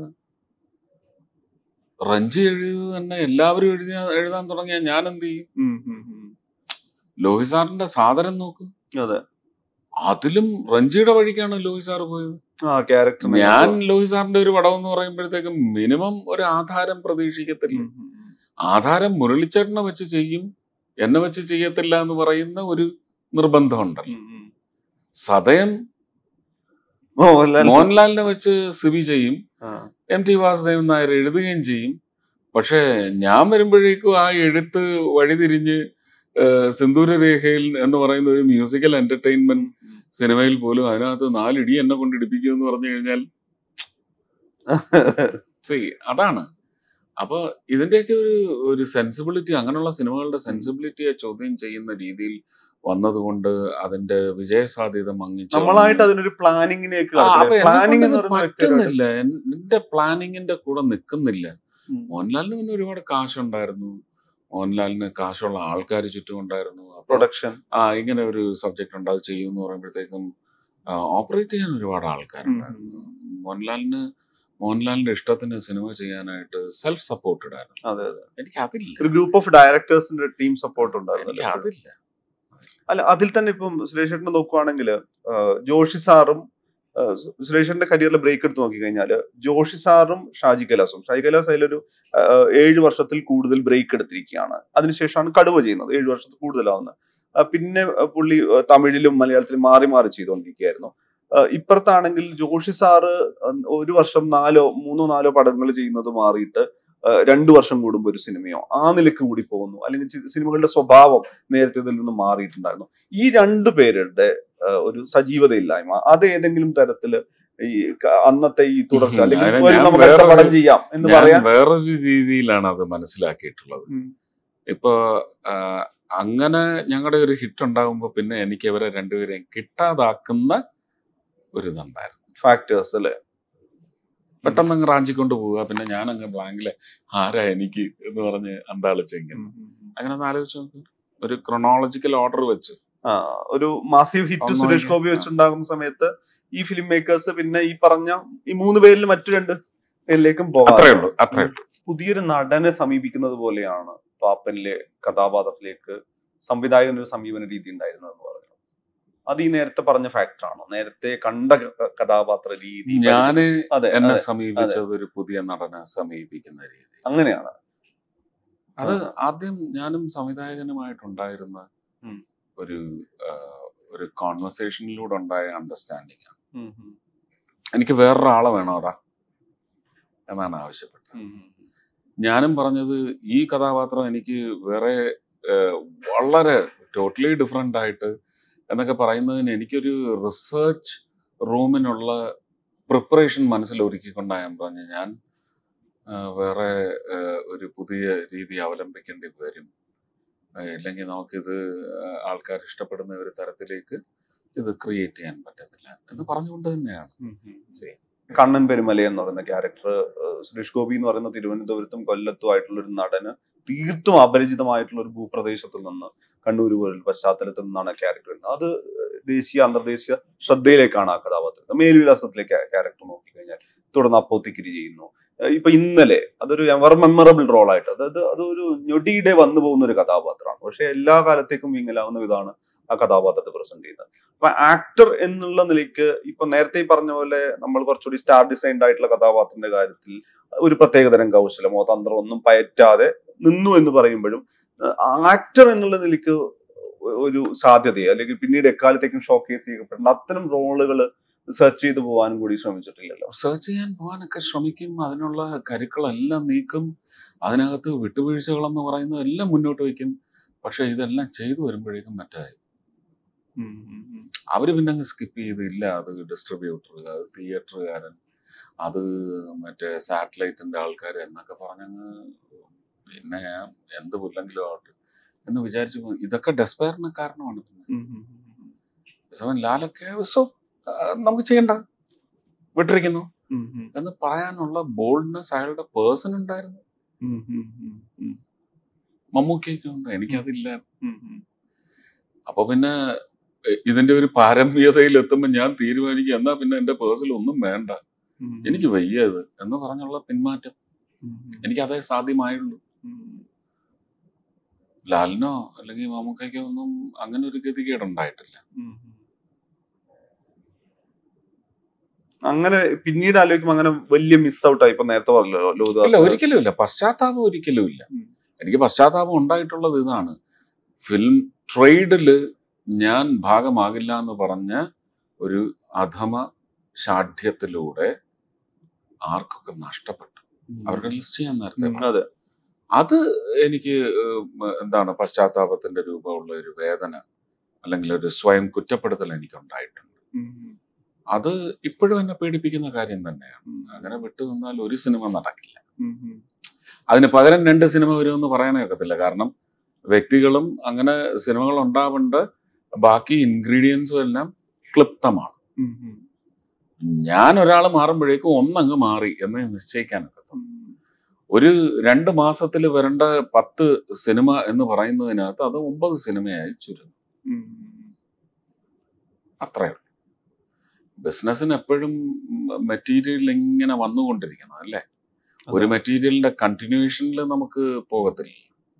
റഞ്ചി എഴുതിയത് തന്നെ എല്ലാവരും എഴുതിയ എഴുതാൻ തുടങ്ങിയ ഞാൻ എന്ത് ചെയ്യും ലോഹി സാറിന്റെ സാദരം നോക്ക് അതെ അതിലും റഞ്ചിയുടെ വഴിക്കാണ് ലോഹി സാർ പോയത് ആ ക്യാരക്ടർ ഞാൻ ലോഹി സാറിന്റെ ഒരു പടം എന്ന് പറയുമ്പോഴത്തേക്കും മിനിമം ഒരു ആധാരം പ്രതീക്ഷിക്കത്തില്ല ആധാരം മുരളിച്ചേട്ടനെ വെച്ച് ചെയ്യും എന്നെ വെച്ച് ചെയ്യത്തില്ല എന്ന് പറയുന്ന ഒരു നിർബന്ധമുണ്ടല്ലോ സദയം മോഹൻലാൽ മോഹൻലാലിനെ വെച്ച് സിബി ചെയ്യും ആ. എം ടി വാസുദേവൻ നായർ എഴുതുകയും ചെയ്യും പക്ഷെ ഞാൻ വരുമ്പോഴേക്കും ആ എഴുത്ത് വഴിതിരിഞ്ഞ് ഏഹ്, സിന്ദൂരരേഖയിൽ എന്ന് പറയുന്ന ഒരു മ്യൂസിക്കൽ എന്റർടൈൻമെന്റ് സിനിമയിൽ പോലും അതിനകത്ത് നാലിടി എന്നെ കൊണ്ട് ഇടിപ്പിക്കും എന്ന് പറഞ്ഞു കഴിഞ്ഞാൽ സി അതാണ് അപ്പൊ ഇതിന്റെയൊക്കെ ഒരു ഒരു സെൻസിബിലിറ്റി അങ്ങനെയുള്ള സിനിമകളുടെ സെൻസിബിലിറ്റിയെ ചോദ്യം ചെയ്യുന്ന രീതിയിൽ വന്നതുകൊണ്ട് അതിന്റെ വിജയസാധ്യത മങ്ങിച്ചു നമ്മളായിട്ട് അതിനൊരു പ്ലാനിങ്ങിലേക്ക് ആ, അപ്പൊ എന്നെ പ്ലാനിങ് എന്ന് കൊണ്ടത് പറയുന്ന വ്യക്തികളുടെ പറ്റുന്നില്ല എൻ- എന്റെ പ്ലാനിങ്ങിന്റെ കൂടെ നിൽക്കുന്നില്ല ഉം. മോഹൻലാലിന് പിന്നെ ഒരുപാട് കാശുണ്ടായിരുന്നു മോഹൻലാലിന് കാശുള്ള ആൾക്കാർ ചുറ്റും ഉണ്ടായിരുന്നു അപ്പൊ പ്രൊഡക്ഷൻ ആ ഇങ്ങനെ ഒരു സബ്ജക്ട് ഉണ്ട് അത് ചെയ്യും എന്ന് പറയുമ്പോഴത്തേക്കും ഓപ്പറേറ്റ് ചെയ്യാൻ ഒരുപാട് ആൾക്കാരുണ്ടായിരുന്നു മോഹൻലാലിന് മോഹൻലാലിന്റെ ഇഷ്ടത്തിന് സിനിമ ചെയ്യാനായിട്ട് സെൽഫ് സപ്പോർട്ടഡ് ആയിരുന്നു അതെ അതെ എനിക്ക് അതില്ല ഒരു ഗ്രൂപ്പ് ഓഫ് ഡയറക്ടേഴ്സിന്റെ ടീം സപ്പോർട്ട് ഉണ്ടായിരുന്നു എനിക്ക് അതില്ല അല്ല അതിൽ തന്നെ ഇപ്പം സുരേഷേട്ടനെ നോക്കുവാണെങ്കിൽ ജോഷി സാറും ആ, സു- സുരേഷേട്ടന്റെ കരിയറിൽ ബ്രേക്ക് എടുത്ത് നോക്കി കഴിഞ്ഞാല് ജോഷി സാറും ഷാജി കൈലാസും ഷാജി കൈലാസ് അതിലൊരു ആ, ഏഴ് വർഷത്തിൽ കൂടുതൽ ബ്രേക്ക് എടുത്തിരിക്കുകയാണ് അതിനുശേഷമാണ് കടുവ ചെയ്യുന്നത് ഏഴ് വർഷത്തിൽ കൂടുതലാവുന്നത് ആ, പിന്നെ ആ, പുള്ളി ആ, തമിഴിലും മലയാളത്തിലും മാറി മാറി ചെയ്തുകൊണ്ടിരിക്കുകയായിരുന്നു ആ, ഇപ്പുറത്താണെങ്കിൽ ജോഷി സാറ് ആ, ഒരു വർഷം നാലോ മൂന്നോ നാലോ പടങ്ങൾ ചെയ്യുന്നത് മാറിയിട്ട് ആ, രണ്ടു വർഷം കൂടുമ്പോൾ ഒരു സിനിമയോ ആ നിലക്ക് കൂടി പോകുന്നു അല്ലെങ്കിൽ ചി- സിനിമകളുടെ സ്വഭാവം നേരത്തേതിൽ നിന്ന് മാറിയിട്ടുണ്ടായിരുന്നു ഈ രണ്ടു പേരുടെ ആ, ഒരു സജീവതയില്ലായ്മ അത് ഏതെങ്കിലും തരത്തില് ഈ ക- അന്നത്തെ ഈ തുടർച്ച ഉം, അല്ലെങ്കിൽ അതിനെ ഇപ്പൊ ഒരു ഞാൻ നമുക്ക് അടുത്ത വേറൊരു- പടം ചെയ്യാം എന്ന് ഞാൻ പറയാൻ വേറൊരു രീതിയിലാണ് അത് മനസ്സിലാക്കിയിട്ടുള്ളത് ഉം. ഇപ്പൊ ആ, അങ്ങനെ ഞങ്ങളുടെ ഒരു ഹിറ്റ് ഉണ്ടാകുമ്പോ പിന്നെ എനിക്ക് ഇവരെ രണ്ടുപേരെയും കിട്ടാതാക്കുന്ന ഒരു ഇതുണ്ടായിരുന്നു ഫാക്ടേഴ്സ് അല്ലെ പെട്ടെന്ന് അങ്ങ് റാഞ്ചിക്കൊണ്ട് പോവുക പിന്നെ ഞാൻ അങ്ങ് ബ്ലാങ്കിലെ ആരാ എനിക്ക് എന്ന് പറഞ്ഞ് അന്താളിച്ചെങ്കിൽ അങ്ങനെ ഒന്ന് ആലോചിച്ച് നോക്ക് ഒരു ക്രൊണോളജിക്കൽ ഓർഡർ വെച്ച് ആ ഒരു മാസീവ് ഹിറ്റ് ഒന്നോ സുരേഷ് ഗോപി ആ. വെച്ചുണ്ടാകുന്ന സമയത്ത് ഈ ഫിലിം മേക്കേഴ്സ് പിന്നെ ഈ പറഞ്ഞ ഈ മൂന്ന് പേരിൽ മറ്റു രണ്ട് പേരിലേക്കും അത്രേ പോകാം ഉള്ളൂ അത്രേ ഉള്ളൂ പുതിയൊരു നടനെ സമീപിക്കുന്നത് പോലെയാണ് പാപ്പനിലെ കഥാപാത്രത്തിലേക്ക് സംവിധായകന് ഒരു സമീപന രീതി ഉണ്ടായിരുന്നതെന്ന് പറഞ്ഞു അത് ഈ നേരത്തെ പറഞ്ഞ ഫാക്ടർ ആണോ നേരത്തെ കണ്ട ക- കഥാപാത്ര രീതി ഞാന് അതെ എന്നെ അതെ, സമീപിച്ചത് ഒരു പുതിയ നടനെ സമീപിക്കുന്ന രീതി അങ്ങനെയാണ് അത് ആദ്യം ഞാനും സംവിധായകനുമായിട്ടുണ്ടായിരുന്ന ഉം. ഒരു ആ, ഒരു കോൺവെർസേഷനിലൂടെ ഉണ്ടായ അണ്ടർസ്റ്റാൻഡിങ് ആണ് ഉം, ഉം, എനിക്ക് വേറൊരാളെ വേണോടാ എന്നാണ് ആവശ്യപ്പെട്ടത് ഉം, ഉം. ഞാനും പറഞ്ഞത് ഈ കഥാപാത്രം എനിക്ക് വേറെ ആ, വളരെ ടോട്ടലി ഡിഫറെൻ്റ് ആയിട്ട് എന്നൊക്കെ പറയുന്നതിന് എനിക്കൊരു റിസർച്ച് റൂമിനുള്ള പ്രിപ്പറേഷൻ മനസ്സിൽ ഒരുക്കിക്കൊണ്ടാണ് ഞാൻ പറഞ്ഞു ഞാൻ ആ, വേറെ ആ, ഒരു പുതിയ രീതി അവലംബിക്കേണ്ടി വരും ആ, ഇല്ലെങ്കിൽ നമുക്കിത് ആൾക്കാർ ഇഷ്ടപ്പെടുന്ന ഒരു തരത്തിലേക്ക് ഇത് ക്രിയേറ്റ് ചെയ്യാൻ പറ്റത്തില്ല എന്ന് പറഞ്ഞുകൊണ്ട് തന്നെയാണ് ഉം, ഉം. ശരി. കണ്ണൻ പെരുമലയൻ എന്ന് പറയുന്ന ക്യാരക്ടർ സുരേഷ് ഗോപി എന്ന് പറയുന്ന തിരുവനന്തപുരത്തും കൊല്ലത്തും ആയിട്ടുള്ള ഒരു നടന് തീർത്തും അപരിചിതമായിട്ടുള്ള ഒരു ഭൂപ്രദേശത്തിൽ നിന്ന് കണ്ണൂർ പോലുള്ള പശ്ചാത്തലത്തിൽ നിന്നാണ് ക്യാരക്ടർ വരുന്നത് അത് ദേശീയ അന്തർദേശീയ ശ്രദ്ധയിലേക്കാണ് ആ കഥാപാത്രം മേൽവിലാസത്തിലെ ക്യാരക്ടർ നോക്കിക്കഴിഞ്ഞാൽ തുടർന്ന് അപ്പോത്തിക്കിരി ചെയ്യുന്നു ഏഹ് ഇപ്പൊ ഇന്നലെ അതൊരു എവർ മെമ്മറബിൾ റോളായിട്ട് അതായത് അതൊരു ഞൊടിയുടെ വന്നു പോകുന്ന ഒരു കഥാപാത്രമാണ് പക്ഷെ എല്ലാ കാലത്തേക്കും വിങ്ങലാവുന്ന വിധമാണ് ആ കഥാപാത്രത്തെ പ്രസന്റ് ചെയ്യുന്നത് അപ്പൊ ആക്ടർ എന്നുള്ള നിലയ്ക്ക് ഇപ്പൊ നേരത്തെ ഈ പറഞ്ഞ പോലെ നമ്മൾ കുറച്ചുകൂടി സ്റ്റാർ ഡിസൈൻഡ് ആയിട്ടുള്ള കഥാപാത്രത്തിന്റെ കാര്യത്തിൽ ഒരു പ്രത്യേകതരം കൗശലമോ തന്ത്രമോ ഒന്നും പയറ്റാതെ നിന്നു എന്ന് പറയുമ്പോഴും ആക്ടർ എന്നുള്ള നിലയ്ക്ക് ഒരു സാധ്യതയോ അല്ലെങ്കിൽ പിന്നീട് എക്കാലത്തേക്കും ഷോക്കേസ് ചെയ്യപ്പെടേണ്ട അത്തരം റോളുകൾ സെർച്ച് ചെയ്ത് പോകാനും കൂടി ശ്രമിച്ചിട്ടില്ലല്ലോ സെർച്ച് ചെയ്യാൻ പോകാനൊക്കെ ശ്രമിക്കും അതിനുള്ള കരുക്കളെല്ലാം നീക്കും അതിനകത്ത് വിട്ടുവീഴ്ചകളെന്ന് പറയുന്നത് എല്ലാം മുന്നോട്ട് വയ്ക്കും പക്ഷെ ഇതെല്ലാം ചെയ്തു വരുമ്പോഴേക്കും മറ്റേ അവർ പിന്നെ അങ്ങ് സ്കിപ്പ് ചെയ്തില്ല അത് ഡിസ്ട്രിബ്യൂട്ടർ അത് തിയേറ്ററുകാരൻ അത് മറ്റേ സാറ്റലൈറ്റിന്റെ ആൾക്കാർ എന്നൊക്കെ പറഞ്ഞങ്ങ് പിന്നെ ഞാൻ എന്ത് പുല്ലെങ്കിലും ആവട്ടെ എന്ന് വിചാരിച്ചു പോകും. ഇതൊക്കെ ഡെസ്പയറിന് കാരണമാണ് പിന്നെ സെവൻ ലാലൊക്കെ സോ നമുക്ക് ചെയ്യണ്ട വിട്ടിരിക്കുന്നു എന്ന് പറയാനുള്ള ബോൾഡ്നെസ് അയാളുടെ പേഴ്സൺ ഉണ്ടായിരുന്നു മമ്മൂക്കൊക്കെ ഉണ്ട് എനിക്കതില്ല അപ്പൊ പിന്നെ എ- ഇതിന്റെ ഒരു പാരമ്പര്യതയിൽ എത്തുമ്പോൾ ഞാൻ തീരുമാനിക്കും എന്നാ പിന്നെ എന്റെ പേഴ്സണൽ ഒന്നും വേണ്ട എനിക്ക് വയ്യ ഇത് എന്ന് പറഞ്ഞുള്ള പിന്മാറ്റം എനിക്ക് അതേ സാധ്യമായുള്ളൂ ലാലിനോ അല്ലെങ്കിൽ മമ്മൂക്കയ്ക്കോ ഒന്നും അങ്ങനെ ഒരു ഗതികേട് ഉണ്ടായിട്ടില്ല അങ്ങനെ പിന്നീട് ആലോചിക്കുമ്പോൾ അങ്ങനെ വലിയ മിസ് ഔട്ട് ആയി ഇപ്പൊ നേരത്തെ പറഞ്ഞല്ലോ ഇല്ല ലോകദാസ് ഒരിക്കലും ഇല്ല പശ്ചാത്താപം ഒരിക്കലും ഇല്ല ഉം. എനിക്ക് പശ്ചാത്താപം ഉണ്ടായിട്ടുള്ളത് ഇതാണ് ഫിലിം ട്രേഡില് ഞാൻ ഭാഗമാകില്ല എന്ന് പറഞ്ഞ ഒരു അധമ ഷാഠ്യത്തിലൂടെ ആർക്കൊക്കെ നഷ്ടപ്പെട്ടു അവരുടെ ലിസ്റ്റ് ചെയ്യാൻ നേരത്തെ ഉം, അതെ അത് എനിക്ക് ഏഹ്, എന്താണ് പശ്ചാത്താപത്തിന്റെ രൂപമുള്ള ഒരു വേദന അല്ലെങ്കിൽ ഒരു സ്വയം കുറ്റപ്പെടുത്തൽ എനിക്ക് ഉണ്ടായിട്ടുണ്ട് അത് ഇപ്പോഴും എന്നെ പേടിപ്പിക്കുന്ന കാര്യം തന്നെയാണ് അങ്ങനെ വിട്ടു നിന്നാൽ ഒരു സിനിമ നടക്കില്ല അതിന് പകരം രണ്ട് സിനിമ വരുമെന്ന് പറയാനേ ഒക്കത്തില്ല കാരണം വ്യക്തികളും അങ്ങനെ സിനിമകൾ ഉണ്ടാവേണ്ട ബാക്കി ഇൻഗ്രീഡിയൻസും എല്ലാം ക്ലിപ്തമാണ് ഞാൻ ഒരാൾ മാറുമ്പോഴേക്കും ഒന്നങ്ങ് മാറി എന്ന് നിശ്ചയിക്കാനൊക്കെ ഒരു രണ്ട് മാസത്തിൽ വരേണ്ട പത്ത് സിനിമ എന്ന് പറയുന്നതിനകത്ത് അത് ഒമ്പത് സിനിമയായി ചുരുങ്ങും അത്രയേ ഉള്ളൂ ബിസിനസ്സിന് എപ്പോഴും മെറ്റീരിയൽ ഇങ്ങനെ വന്നുകൊണ്ടിരിക്കണം അല്ലേ ഒരു മെറ്റീരിയലിന്റെ കണ്ടിന്യൂഷനിൽ നമുക്ക് പോകത്തില്ല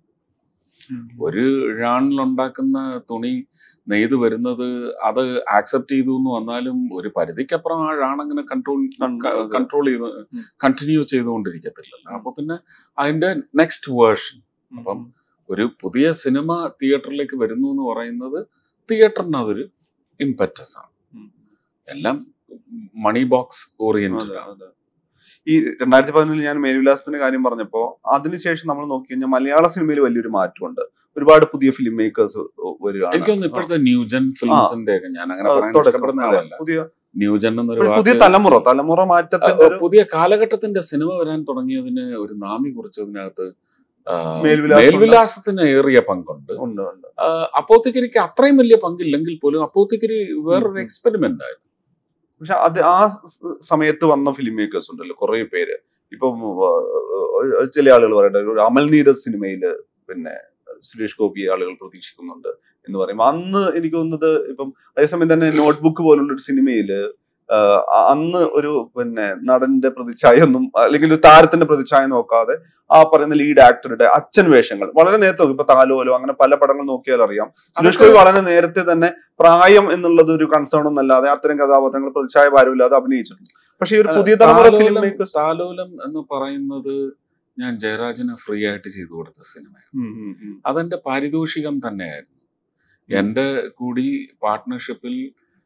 ഒരു ഴാണിലുണ്ടാക്കുന്ന തുണി നെയ്ത് വരുന്നത് അത് ആക്സെപ്റ്റ് ചെയ്തു എന്ന് വന്നാലും ഒരു പരിധിക്കപ്പുറം ആ ഴാണങ്ങനെ കൺട്രോൾ കൺട്രോൾ ചെയ്ത് കണ്ടിന്യൂ ചെയ്തുകൊണ്ടിരിക്കത്തില്ലല്ലോ അപ്പൊ പിന്നെ അതിന്റെ നെക്സ്റ്റ് വേർഷൻ അപ്പം ഒരു പുതിയ സിനിമ തിയേറ്ററിലേക്ക് വരുന്നു എന്ന് പറയുന്നത് തിയേറ്ററിന് അതൊരു ഇമ്പറ്റസ് ആണ് ഉം. എല്ലാം മണി ബോക്സ് ഓറിയന്റഡ് അതെ, അതെ. ഈ രണ്ടായിരത്തി പതിനൊന്നിൽ ഞാൻ മേൽവിലാസത്തിന്റെ കാര്യം പറഞ്ഞപ്പോ അതിനുശേഷം നമ്മൾ നോക്കി കഴിഞ്ഞാൽ മലയാള സിനിമയിൽ വലിയൊരു മാറ്റമുണ്ട് ഒരുപാട് പുതിയ ഫിലിം മേക്കേഴ്സ് വരികയാണ് എനിക്കൊന്ന് ഇപ്പോഴത്തെ ന്യൂജൻ ഫിലിംസിന്റെ ഒക്കെ ഞാൻ അങ്ങനെ ആ, പറയാൻ തുടക്കം. ഇഷ്ടപ്പെടുന്ന അതെ, ആളല്ല പുതിയ ന്യൂജൻ എന്നൊരു ഒരു പുതിയ വാക്ക് തലമുറ തലമുറ മാറ്റത്തിന്റെ ആ, ഒരു പുതിയ കാലഘട്ടത്തിന്റെ സിനിമ വരാൻ തുടങ്ങിയതിന് ഒരു നാമി കുറിച്ചതിനകത്ത് ആ, മേൽവിലാസം മേൽവിലാസത്തിന് ഏറിയ പങ്കുണ്ട് ഉണ്ട് ഉണ്ട് ആ, അപ്പോത്തിക്കരിക്ക് അത്രയും വലിയ പങ്കില്ലെങ്കിൽ പോലും അപ്പോത്തിക്കരി വേറൊരു ഉം. എക്സ്പെരിമെന്റ് ആയിരുന്നു പക്ഷെ അത് ആ സ- സമയത്ത് വന്ന ഫിലിം മേക്കേഴ്സ് ഉണ്ടല്ലോ കുറെ പേര് ഇപ്പം ആ, ആ, ചില ആളുകൾ പറയട്ടെ ഒരു അമൽ നീരദ് സിനിമയില് പിന്നെ സുരേഷ് ഗോപി ആളുകൾ പ്രതീക്ഷിക്കുന്നുണ്ട് എന്ന് പറയുമ്പോൾ അന്ന് എനിക്ക് തോന്നുന്നത് ഇപ്പം അതേസമയം തന്നെ നോട്ട്ബുക്ക് പോലുള്ള ഒരു സിനിമയില് ആ, അന്ന് ഒരു പിന്നെ നടന്റെ പ്രതിച്ഛായ ഒന്നും അല്ലെങ്കിൽ ഒരു താരത്തിന്റെ പ്രതിച്ഛായ നോക്കാതെ ആ പറയുന്ന ലീഡ് ആക്ടറുടെ അച്ഛൻ വേഷങ്ങൾ വളരെ നേരത്തെ നോക്കും. ഇപ്പൊ താലോലോ അങ്ങനെ പല പടങ്ങൾ നോക്കിയാൽ അറിയാം സുരേഷ് ഗോപി വളരെ നേരത്തെ തന്നെ പ്രായം എന്നുള്ളത് ഒരു കൺസേൺ ഒന്നല്ലാതെ അത്തരം കഥാപാത്രങ്ങൾ പ്രതിച്ഛായ ഭാരമില്ലാതെ അഭിനയിച്ചിട്ടുണ്ട് പക്ഷെ ഈ ഒരു പുതിയ തലമുറ ഫിലിം താലോലം മേക്കേഴ്സ് താലോലം എന്ന് പറയുന്നത് ഞാൻ ജയരാജന് ഫ്രീ ആയിട്ട് ചെയ്തു കൊടുത്ത സിനിമയാണ് അതെന്റെ പാരിതോഷികം തന്നെയായിരുന്നു എൻ്റെ കൂടി പാർട്ട്ണർഷിപ്പിൽ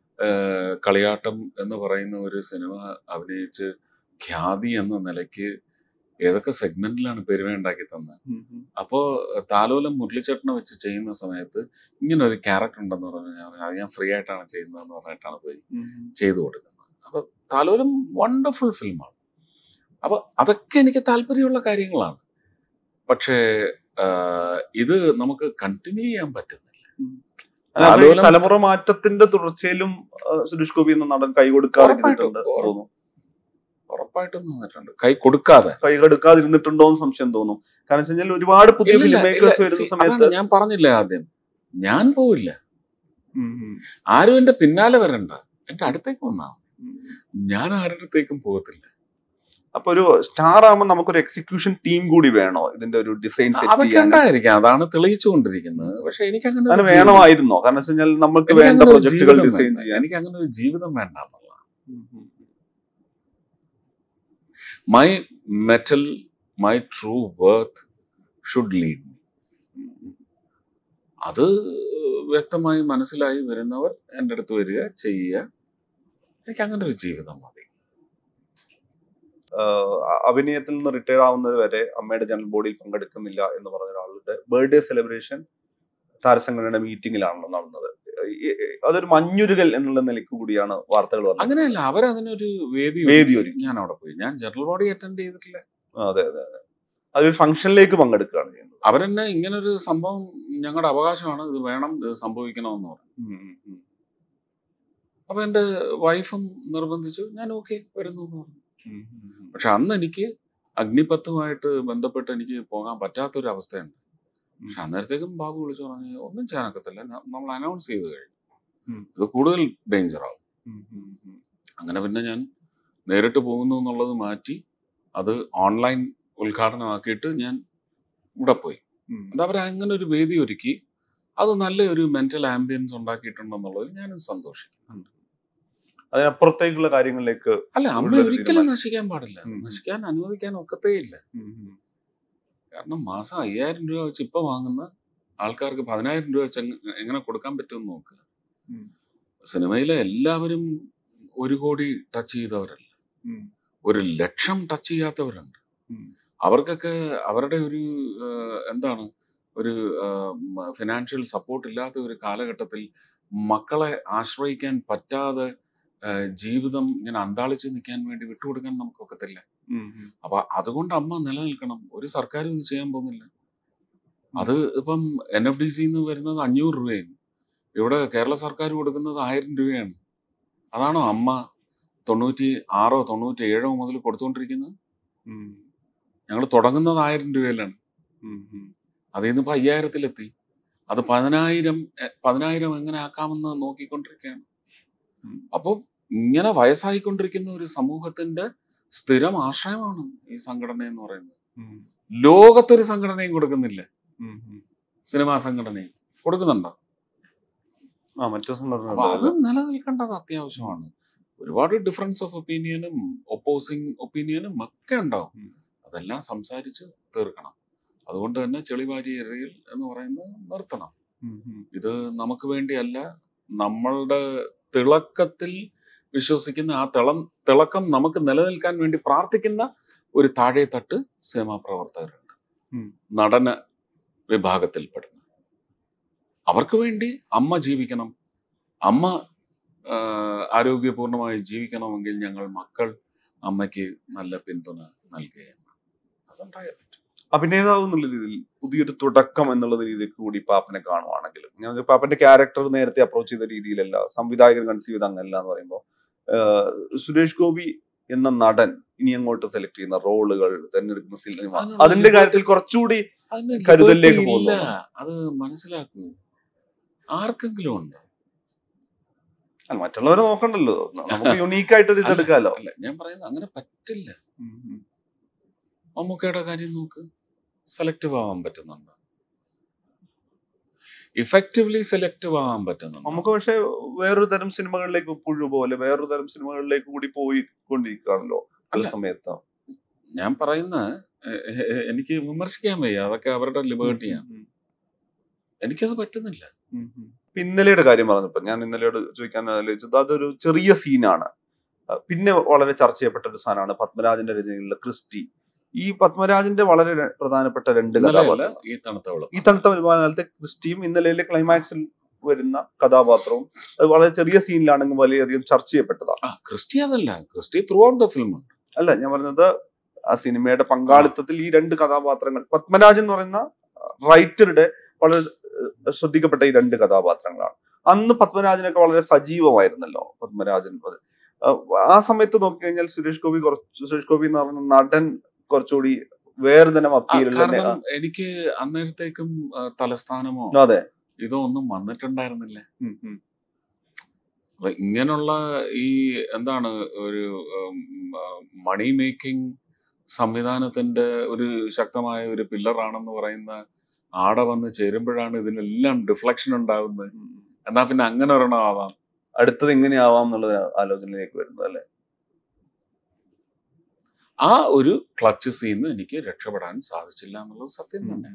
കളിയാട്ടം എന്ന് പറയുന്ന ഒരു സിനിമ അഭിനയിച്ച് ഖ്യാതി എന്ന നിലയ്ക്ക് ഏതൊക്കെ സെഗ്മെന്റിലാണ് പെരുമ ഉണ്ടാക്കി തന്നത് അപ്പോൾ താലോലം മുരളിച്ചേട്ടനെ വെച്ച് ചെയ്യുന്ന സമയത്ത് ഇങ്ങനെ ഒരു ക്യാരക്ടർ ഉണ്ടെന്ന് പറഞ്ഞു ഞാൻ അത് ഞാൻ ഫ്രീ ആയിട്ടാണ് ചെയ്യുന്നതെന്ന് പറഞ്ഞിട്ടാണ് പോയി ചെയ്തു കൊടുക്കുന്നത് അപ്പൊ താലോലം വണ്ടർഫുൾ ഫിലിമാണ് അപ്പൊ അതൊക്കെ എനിക്ക് താല്പര്യമുള്ള കാര്യങ്ങളാണ് പക്ഷേ ആഹ്, ഇത് നമുക്ക് കണ്ടിന്യൂ ചെയ്യാൻ പറ്റുന്നില്ല താലോലം- തലമുറ മാറ്റത്തിന്റെ തുടർച്ചയിലും ആ, സുരേഷ് ഗോപി എന്ന നടൻ കൈ കൊടുക്കാറുണ്ട് ഉറപ്പായിട്ടും. തോന്നുന്നു ഉറപ്പായിട്ടും നിന്നിട്ടുണ്ട് കൈ കൊടുക്കാതെ കൈ കെടുക്കാതിരുന്നിട്ടുണ്ടോ എന്ന് സംശയം തോന്നും കാരണം വെച്ച് കഴിഞ്ഞാൽ ഒരുപാട് പുതിയ ഇല്ല, ഫിലിം ഇല്ല, മേക്കേഴ്സ് ഇല്ല. വരുന്ന See, സമയത്ത് അതാണ് ഞാൻ പറഞ്ഞില്ലേ ആദ്യം ഞാൻ പോവില്ല ഉം, ഉം, ആരും എന്റെ പിന്നാലെ വരണ്ട എന്റെ അടുത്തേക്ക് വന്നാ മതി. ഉം. ഞാൻ ആരുടെ അടുത്തേക്കും പോകത്തില്ല അപ്പൊ ഒരു സ്റ്റാർ ആകുമ്പോൾ നമുക്കൊരു എക്സിക്യൂഷൻ ടീം കൂടി വേണോ ഇതിന്റെ ഒരു ഡിസൈൻ സെറ്റ് അതൊക്കെ ചെയ്യാൻ ഉണ്ടായിരിക്കാം അതാണ് തെളിയിച്ചുകൊണ്ടിരിക്കുന്നത് പക്ഷെ എനിക്ക് അങ്ങനെ അങ്ങനെ ഒരു ജീവിതം- വേണമായിരുന്നോ കാരണം വെച്ച് കഴിഞ്ഞാൽ നമുക്ക് എനിക്ക് വേണ്ട അങ്ങനെ ഒരു പ്രൊജക്ടുകൾ ജീവിതം ഡിസൈൻ വേണ്ട. ചെയ്യാൻ എനിക്ക് അങ്ങനെ ഒരു ജീവിതം വേണ്ട എന്നുള്ളതാണ് ഉം, ഉം, my mettle my true worth should lead ഉം. അത് വ്യക്തമായി മനസ്സിലായി വരുന്നവർ എൻ്റെ അടുത്ത് വരിക ചെയ്യുക എനിക്ക് അങ്ങനെ ഒരു ജീവിതം മതി ആഹ് അഭിനയത്തിൽ നിന്ന് റിട്ടയർ ആവുന്നത് വരെ അമ്മയുടെ ജനറൽ ബോഡിയിൽ പങ്കെടുക്കുന്നില്ല എന്ന് പറഞ്ഞ ഒരാളുടെ ബർത്ത്ഡേ സെലിബ്രേഷൻ താരസംഘടനയുടെ മീറ്റിംഗിലാണല്ലോ നടന്നത് ഈ- അതൊരു മഞ്ഞുരുകൽ എന്നുള്ള നിലയ്ക്ക് കൂടിയാണ് വാർത്തകൾ വന്നത് അങ്ങനെയല്ല അവരതിനൊരു വേദി വേദി ഒരുക്കി. ഞാൻ അവിടെ പോയി ഞാൻ ജനറൽ ബോഡി അറ്റൻഡ് ചെയ്തിട്ടില്ല അതെ അതെ അതെ അതൊരു ഫംഗ്ഷനിലേക്ക് പങ്കെടുക്കുകയാണ് ചെയ്യുന്നത് അവരെന്നെ ഇങ്ങനൊരു സംഭവം ഞങ്ങളുടെ അവകാശമാണ് ഇത് വേണം ഇത് സംഭവിക്കണമെന്ന് പറഞ്ഞു ഉം, ഉം, ഉം. അപ്പൊ എൻ്റെ വൈഫും നിർബന്ധിച്ചു ഞാൻ ഓക്കെ വരുന്നു എന്ന് പറഞ്ഞു ഉം, ഉം, ഉം. പക്ഷെ അന്ന് എനിക്ക് അഗ്നിപത്തുമായിട്ട് ബന്ധപ്പെട്ട് എനിക്ക് പോകാൻ പറ്റാത്തൊരു അവസ്ഥയുണ്ട് പക്ഷെ അന്നേരത്തേക്കും ബാബു വിളിച്ചു പറഞ്ഞു ഒന്നും ചെയ്യാനൊക്കത്തില്ല ന- നമ്മൾ അനൗൺസ് ചെയ്ത് കഴിഞ്ഞു ഉം. ഇത് കൂടുതൽ ഡേഞ്ചർ ആവും ഉം, ഉം, ഉം. അങ്ങനെ പിന്നെ ഞാൻ നേരിട്ട് പോകുന്നു എന്നുള്ളത് മാറ്റി അത് ഓൺലൈൻ ഉദ്ഘാടനമാക്കിയിട്ട് ഞാൻ ഇവിടെ പോയി ഉം. അത് അവർ അങ്ങനെ ഒരു വേദി ഒരുക്കി അത് നല്ല ഒരു മെന്റൽ ആംബിയൻസ് ഉണ്ടാക്കിയിട്ടുണ്ടെന്നുള്ളതിൽ ഞാൻ സന്തോഷിക്കും അതിനപ്പുറത്തേക്കുള്ള കാര്യങ്ങളിലേക്ക് അല്ല അമ്മ ഉള്ളൊരു ഒരിക്കലും തീരുമാനം. നശിക്കാൻ പാടില്ല ഉം. നശിക്കാൻ അനുവദിക്കാൻ ഒക്കത്തേ ഇല്ല ഉം, ഉം. കാരണം മാസം അയ്യായിരം രൂപ വെച്ച് ഇപ്പൊ വാങ്ങുന്ന ആൾക്കാർക്ക് പതിനായിരം രൂപ വെച്ച് എങ്ങ- എങ്ങനെ കൊടുക്കാൻ പറ്റുമെന്ന് നോക്കുക ഉം. സിനിമയിലെ എല്ലാവരും ഒരു കോടി ടച്ച് ചെയ്തവരല്ല ഉം. ഒരു ലക്ഷം ടച്ച് ചെയ്യാത്തവരുണ്ട് ഉം. അവർക്കൊക്കെ അവരുടെ ഒരു ആ, എന്താണ് ഒരു ഫിനാൻഷ്യൽ സപ്പോർട്ട് ഇല്ലാത്ത ഒരു കാലഘട്ടത്തിൽ മക്കളെ ആശ്രയിക്കാൻ പറ്റാതെ ആ, ജീവിതം ഇങ്ങനെ അന്താളിച്ച് നിൽക്കാൻ വേണ്ടി വിട്ടുകൊടുക്കാൻ നമുക്കൊക്കത്തില്ല ഉം, ഉം. അപ്പൊ അതുകൊണ്ട് അമ്മ നിലനിൽക്കണം ഒരു സർക്കാരും ഇത് ചെയ്യാൻ പോകുന്നില്ല അത് ഇപ്പം എൻ എഫ് ഡി സിന്ന് വരുന്നത് അഞ്ഞൂറ് രൂപയും ഇവിടെ കേരള സർക്കാർ കൊടുക്കുന്നത് ആയിരം രൂപയാണ് അതാണോ അമ്മ തൊണ്ണൂറ്റി ആറോ തൊണ്ണൂറ്റി ഏഴോ മുതൽ കൊടുത്തുകൊണ്ടിരിക്കുന്നത് ഉം. ഞങ്ങൾ തുടങ്ങുന്നത് ആയിരം രൂപയിലാണ് ഉം, ഉം. അതിൽ നിന്ന് ഇപ്പൊ അയ്യായിരത്തിലെത്തി അത് പതിനായിരം എ- പതിനായിരം എങ്ങനെ ആക്കാമെന്ന് നോക്കിക്കൊണ്ടിരിക്കുകയാണ് ഉം. അപ്പോൾ ഇങ്ങനെ വയസ്സായിക്കൊണ്ടിരിക്കുന്ന ഒരു സമൂഹത്തിന്റെ സ്ഥിരം ആശ്രയമാണ് ഈ സംഘടന എന്ന് പറയുന്നത് ഉം. ലോകത്തൊരു സംഘടനയും കൊടുക്കുന്നില്ല ഉം, ഉം. സിനിമാ സംഘടനയും കൊടുക്കുന്നുണ്ടോ ആ മറ്റു അപ്പൊ അത് സംഘടന നിലനിൽക്കേണ്ടത് അത്യാവശ്യമാണ് ഒരുപാട് ഡിഫറൻസ് ഓഫ് ഒപ്പീനിയനും ഒപ്പോസിങ് ഒപ്പീനിയനും ഒക്കെ ഉണ്ടാവും ഉം. അതെല്ലാം സംസാരിച്ച് തീർക്കണം അതുകൊണ്ട് തന്നെ ചെളിവാരി എറിയൽ എന്ന് പറയുന്നത് നിർത്തണം ഇത് നമുക്ക് വേണ്ടിയല്ല നമ്മളുടെ തിളക്കത്തിൽ വിശ്വസിക്കുന്ന ആ തിളം തിളക്കം നമുക്ക് നിലനിൽക്കാൻ വേണ്ടി പ്രാർത്ഥിക്കുന്ന ഒരു താഴെ തട്ട് സിനിമാ പ്രവർത്തകരുണ്ട് ഉം. നടന വിഭാഗത്തിൽപ്പെടുന്ന അവർക്ക് വേണ്ടി അമ്മ ജീവിക്കണം അമ്മ ആ, ആരോഗ്യപൂർണമായി ജീവിക്കണമെങ്കിൽ ഞങ്ങൾ മക്കൾ അമ്മയ്ക്ക് നല്ല പിന്തുണ നൽകുകയാണ് അതുണ്ടായാൽ പറ്റും അഭിനേതാവ് എന്നുള്ള രീതിയിൽ പുതിയൊരു തുടക്കം എന്നുള്ള രീതിയിൽ കൂടി പാപ്പനെ കാണുവാണെങ്കിൽ ഞാൻ പാപ്പന്റെ ക്യാരക്ടർ നേരത്തെ അപ്രോച്ച് ചെയ്ത രീതിയിലല്ല സംവിധായകൻ കൺസീവ് ചെയ്ത് അങ്ങല്ല എന്ന് പറയുമ്പോൾ സുരേഷ് ഗോപി എന്ന നടൻ ഇനി അങ്ങോട്ട് സെലക്ട് ചെയ്യുന്ന റോളുകൾ തെരഞ്ഞെടുക്കുന്ന സിനിമ അതിനുള്ള അതിന്റെ കാര്യത്തിൽ കുറച്ചുകൂടി അതിന് കരുതലിലേക്ക് liberty ഇല്ല. പോകുന്നു. അത് മനസ്സിലാക്കൂ ആർക്കെങ്കിലും ഉണ്ട് അല്ല, മറ്റുള്ളവരെ നോക്കണ്ടല്ലോ നമുക്ക് യുണീക്ക് ആയിട്ട് ഒരു അല്ല, ഇതെടുക്കാലോ അല്ല ഞാൻ പറയുന്നത് അങ്ങനെ പറ്റില്ല മമ്മൂക്കയുടെ കാര്യം നോക്ക് സെലക്റ്റീവ് ആവാൻ പറ്റുന്നുണ്ട് ഇഫക്റ്റീവ്ലി സെലക്റ്റീവ് ആവാൻ പറ്റുന്നുണ്ട് നമുക്ക് പക്ഷെ വേറൊരു തരം സിനിമകളിലേക്ക് പുഴു പോലെ വേറൊരു തരം സിനിമകളിലേക്ക് കൂടി പോയിക്കൊണ്ടിരിക്കുകയാണല്ലോ പല അല്ല. സമയത്ത് ഞാൻ പറയുന്ന എ- എ- എ- എനിക്ക് വിമർശിക്കാൻ വയ്യ അതൊക്കെ അവരുടെ ലിബേർട്ടിയാണ് ഉം, എനിക്കത് പറ്റുന്നില്ല ഉം, ഉം. ഇപ്പൊ ഇന്നലെയുടെ കാര്യം പറഞ്ഞപ്പോ ഞാൻ ഇന്നലെയോട് ചോദിക്കാൻ ആലോചിച്ചത് അതൊരു ചെറിയ സീനാണ് അഹ് പിന്നെ വളരെ ചർച്ച ചെയ്യപ്പെട്ട ഒരു സാധനമാണ് പത്മരാജന്റെ രചനയിലുള്ള ക്രിസ്റ്റി ഈ പത്മരാജന്റെ വളരെ ര- പ്രധാനപ്പെട്ട രണ്ട് ഇന്നലെയല്ല കഥാപാത്രങ്ങൾ ഈ തണുത്ത വെള്ളം ഈ തണുത്ത കാലത്തെ ക്രിസ്റ്റിയും ഇന്നലെയിലെ ക്ലൈമാക്സിൽ വരുന്ന കഥാപാത്രവും അത് വളരെ ചെറിയ സീനിലാണെങ്കിൽ വളരെയധികം ചർച്ച ചെയ്യപ്പെട്ടതാണ് ആ ക്രിസ്റ്റി അതല്ല Christy throughout the film ഉണ്ട് അല്ല ഞാൻ പറഞ്ഞത് ആ സിനിമയുടെ പങ്കാളിത്തത്തിൽ ഈ രണ്ട് കഥാപാത്രങ്ങൾ പത്മരാജൻ എന്ന് പറയുന്ന റൈറ്ററുടെ വളരെ ഏഹ്, ശ്രദ്ധിക്കപ്പെട്ട ഈ രണ്ട് കഥാപാത്രങ്ങളാണ് അന്ന് പത്മരാജനൊക്കെ വളരെ സജീവമായിരുന്നല്ലോ പത്മരാജൻ അത്. ആ, ആ സമയത്ത് നോക്കിക്കഴിഞ്ഞാൽ സുരേഷ് ഗോപി കുറച്ച് സുരേഷ് ഗോപി എന്ന് പറഞ്ഞ നടൻ കുറച്ചുകൂടി വേറെ തന്നെ ആ, അപ്പീലുള്ള കാരണം എനിക്ക് അന്നേരത്തേക്കും ആ, തലസ്ഥാനമോ അതെ ഇതോ ഒന്നും വന്നിട്ടുണ്ടായിരുന്നില്ല ഉം, ഉം. അപ്പൊ ഇങ്ങനെയുള്ള ഈ എന്താണ് ഒരു മണി മേക്കിംഗ് സംവിധാനത്തിന്റെ ഒരു ശക്തമായ ഒരു പില്ലറാണെന്ന് പറയുന്ന ആട വന്ന് ചേരുമ്പോഴാണ് ഇതിനെല്ലാം ഡിഫ്ലക്ഷൻ ഉണ്ടാവുന്നത് ഉം. എന്നാ പിന്നെ അങ്ങനെ ഒരെണ്ണം ആവാം അടുത്തത് എങ്ങനെയാവാം എന്നുള്ള ആലോചനയിലേക്ക് വരുന്നത് അല്ലെ ആ ഒരു ക്ലച്ച് സീന്ന് എനിക്ക് രക്ഷപ്പെടാൻ സാധിച്ചില്ല എന്നുള്ളത് സത്യം തന്നെ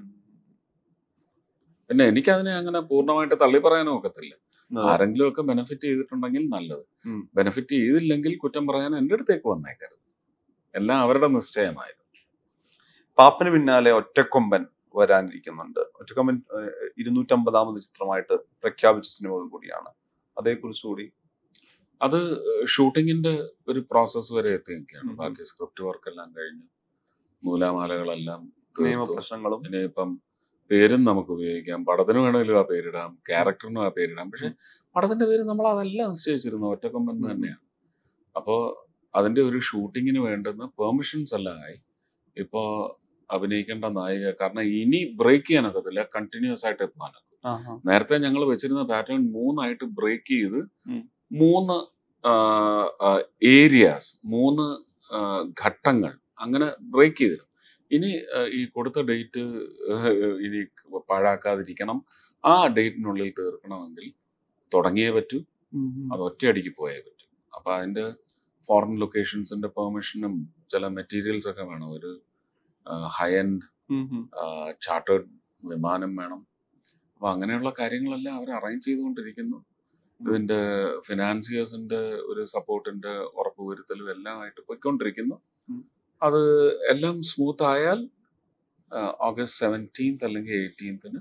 പിന്നെ എനിക്കതിനെ അങ്ങനെ പൂർണ്ണമായിട്ട് തള്ളി പറയാനും ഒക്കത്തില്ല ആരെങ്കിലും ഒക്കെ ബെനിഫിറ്റ് ചെയ്തിട്ടുണ്ടെങ്കിൽ നല്ലത് ഉം. ബെനിഫിറ്റ് ചെയ്തില്ലെങ്കിൽ കുറ്റം പറയാൻ എൻ്റെ അടുത്തേക്ക് വന്നേക്കരുത് എല്ലാം അവരുടെ നിശ്ചയമായിരുന്നു പാപ്പന് പിന്നാലെ ഒറ്റക്കൊമ്പൻ വരാനിരിക്കുന്നുണ്ട് ഒറ്റക്കൊമ്പൻ ഏഹ്, ഇരുന്നൂറ്റമ്പതാമത് ചിത്രമായിട്ട് പ്രഖ്യാപിച്ച സിനിമകൾ കൂടിയാണ് അതേക്കുറിച്ച് കൂടി അത് ഷൂട്ടിങ്ങിന്റെ ഒരു പ്രോസസ്സ് വരെ എത്തി നിൽക്കുകയാണ് ഉം. ബാക്കി സ്ക്രിപ്റ്റ് വർക്ക് എല്ലാം കഴിഞ്ഞു നൂലാമാലകളെല്ലാം തീർത്തു. നിയമപ്രശ്നങ്ങളും ഇനിയിപ്പം പേരും നമുക്ക് ഉപയോഗിക്കാം പടത്തിന് വേണമെങ്കിലും ആ പേരിടാം ക്യാരക്ടറിനും ആ പേരിടാം പക്ഷെ പടത്തിന്റെ പേര് നമ്മൾ അതെല്ലാം നിശ്ചയിച്ചിരുന്നു ഒറ്റക്കൊമ്പൻ എന്ന് ഉം. തന്നെയാണ് അപ്പോൾ അതിന്റെ ഒരു ഷൂട്ടിങ്ങിന് വേണ്ടുന്ന പെർമിഷൻസ് എല്ലാം ആയി ഇപ്പോ അഭിനയിക്കേണ്ട നായിക കാരണം ഇനി ബ്രേക്ക് ചെയ്യാനൊക്കത്തില്ല കണ്ടിന്യൂസ് ആയിട്ട് പോകാനൊക്കെ നേരത്തെ ഞങ്ങൾ വെച്ചിരുന്ന പാറ്റേൺ മൂന്നായിട്ട് ബ്രേക്ക് ചെയ്ത് ഉം. മൂന്ന് ഏരിയാസ് മൂന്ന് ആ, ഘട്ടങ്ങൾ അങ്ങനെ ബ്രേക്ക് ചെയ്തിരുന്നു ഇനി ആ, ഈ കൊടുത്ത ഡേറ്റ് ഇനി പാഴാക്കാതിരിക്കണം ആ ഡേറ്റിനുള്ളിൽ തീർക്കണമെങ്കിൽ തുടങ്ങിയേ പറ്റൂ അത് ഒറ്റയടിക്ക് പോയേ പറ്റൂ അപ്പൊ അതിന്റെ ഫോറിൻ ലൊക്കേഷൻസിന്റെ പെർമിഷനും ചില മെറ്റീരിയൽസ് ഒക്കെ വേണം ഒരു ഹൈ എൻഡ് ചാർട്ടേഡ് വിമാനം വേണം അപ്പൊ അങ്ങനെയുള്ള കാര്യങ്ങളെല്ലാം അവർ അറേഞ്ച് ചെയ്തുകൊണ്ടിരിക്കുന്നു ഇതിന്റെ ഫിനാൻസിയേഴ്സിന്റെ ഒരു സപ്പോർട്ടിന്റെ ഉറപ്പുവരുത്തലും എല്ലാം ആയിട്ട് പോയിക്കൊണ്ടിരിക്കുന്നു ഉം. അത് എല്ലാം സ്മൂത്ത് ആയാൽ ഓഗസ്റ്റ് സെവൻറ്റീൻത്ത് അല്ലെങ്കിൽ എയ്റ്റീൻത്തിന്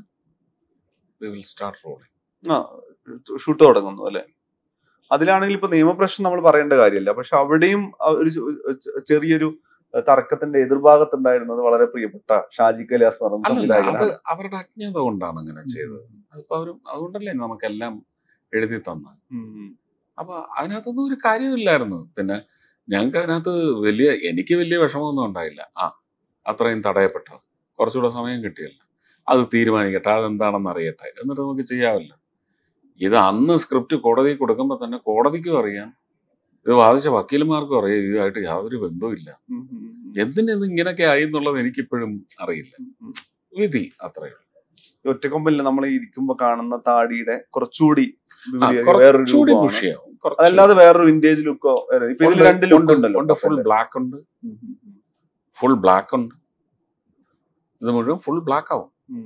വി വിൽ സ്റ്റാർട്ട് റോളിംഗ് ആ ഷൂട്ട് തുടങ്ങുന്നു അല്ലെ അതിലാണെങ്കിൽ ഇപ്പൊ നിയമപ്രശ്നം നമ്മൾ പറയേണ്ട കാര്യമില്ല പക്ഷെ അവിടെയും ആ ഒരു ചെ- ചെ- ചെറിയൊരു തർക്കത്തിന്റെ എതിർഭാഗത്തുണ്ടായിരുന്നത് വളരെ പ്രിയപ്പെട്ട ഷാജി കലാസ് എന്ന് പറയുന്ന അല്ലല്ല അത് സംവിധായകനാണ് അവരുടെ അജ്ഞത കൊണ്ടാണ് അങ്ങനെ ചെയ്തത് അതിപ്പോ അവരും അതുകൊണ്ടല്ലേ നമുക്കെല്ലാം എഴുതി തന്നത് ഉം, ഉം. അപ്പൊ അതിനകത്തൊന്നും ഒരു കാര്യമില്ലായിരുന്നു പിന്നെ ഞങ്ങൾക്ക് അതിനകത്ത് വലിയ എനിക്ക് വലിയ വിഷമമൊന്നും ഉണ്ടായില്ല ആ അത്രയും തടയപ്പെട്ടോ കുറച്ചുകൂടെ സമയം കിട്ടിയല്ല അത് തീരുമാനിക്കട്ടെ അതെന്താണെന്ന് അറിയട്ടെ എന്നിട്ട് നമുക്ക് ചെയ്യാമല്ലോ ഇത് അന്ന് സ്ക്രിപ്റ്റ് കോടതി കൊടുക്കുമ്പോൾ തന്നെ കോടതിക്കും അറിയാം ഇത് വാദിച്ച വക്കീലന്മാർക്കും അറിയാം ഇതുമായിട്ട് യാതൊരു ബന്ധവുമില്ല ഉം, ഉം, ഉം. എന്തിനിത് ഇങ്ങനെയൊക്കെ ആയി എന്നുള്ളത് എനിക്കിപ്പോഴും അറിയില്ല ഉം. വിധി അത്രയേ ഉള്ളൂ ഈ ഒറ്റക്കൊമ്പലിൽ നമ്മൾ ഇരിക്കുമ്പോ കാണുന്ന താടിയുടെ കുറച്ചുകൂടി ആ, വിപരീത- വേറൊരു കുറച്ചുകൂടി രൂപമാണ്. പുഷിയാവും അതല്ലാതെ വേറൊരു വിന്റേജ് ലുക്കോ ഇപ്പൊ ഇതിൽ രണ്ട് ലുക്ക് ഉണ്ടല്ലോ ഫുൾ ബ്ലാക്ക് ഉണ്ട് ഉം, ഉം, ഉം. ഫുൾ ബ്ലാക്ക് ഉണ്ട് ഇത് മുഴുവൻ ഫുൾ ബ്ലാക്ക് ആവും ഉം.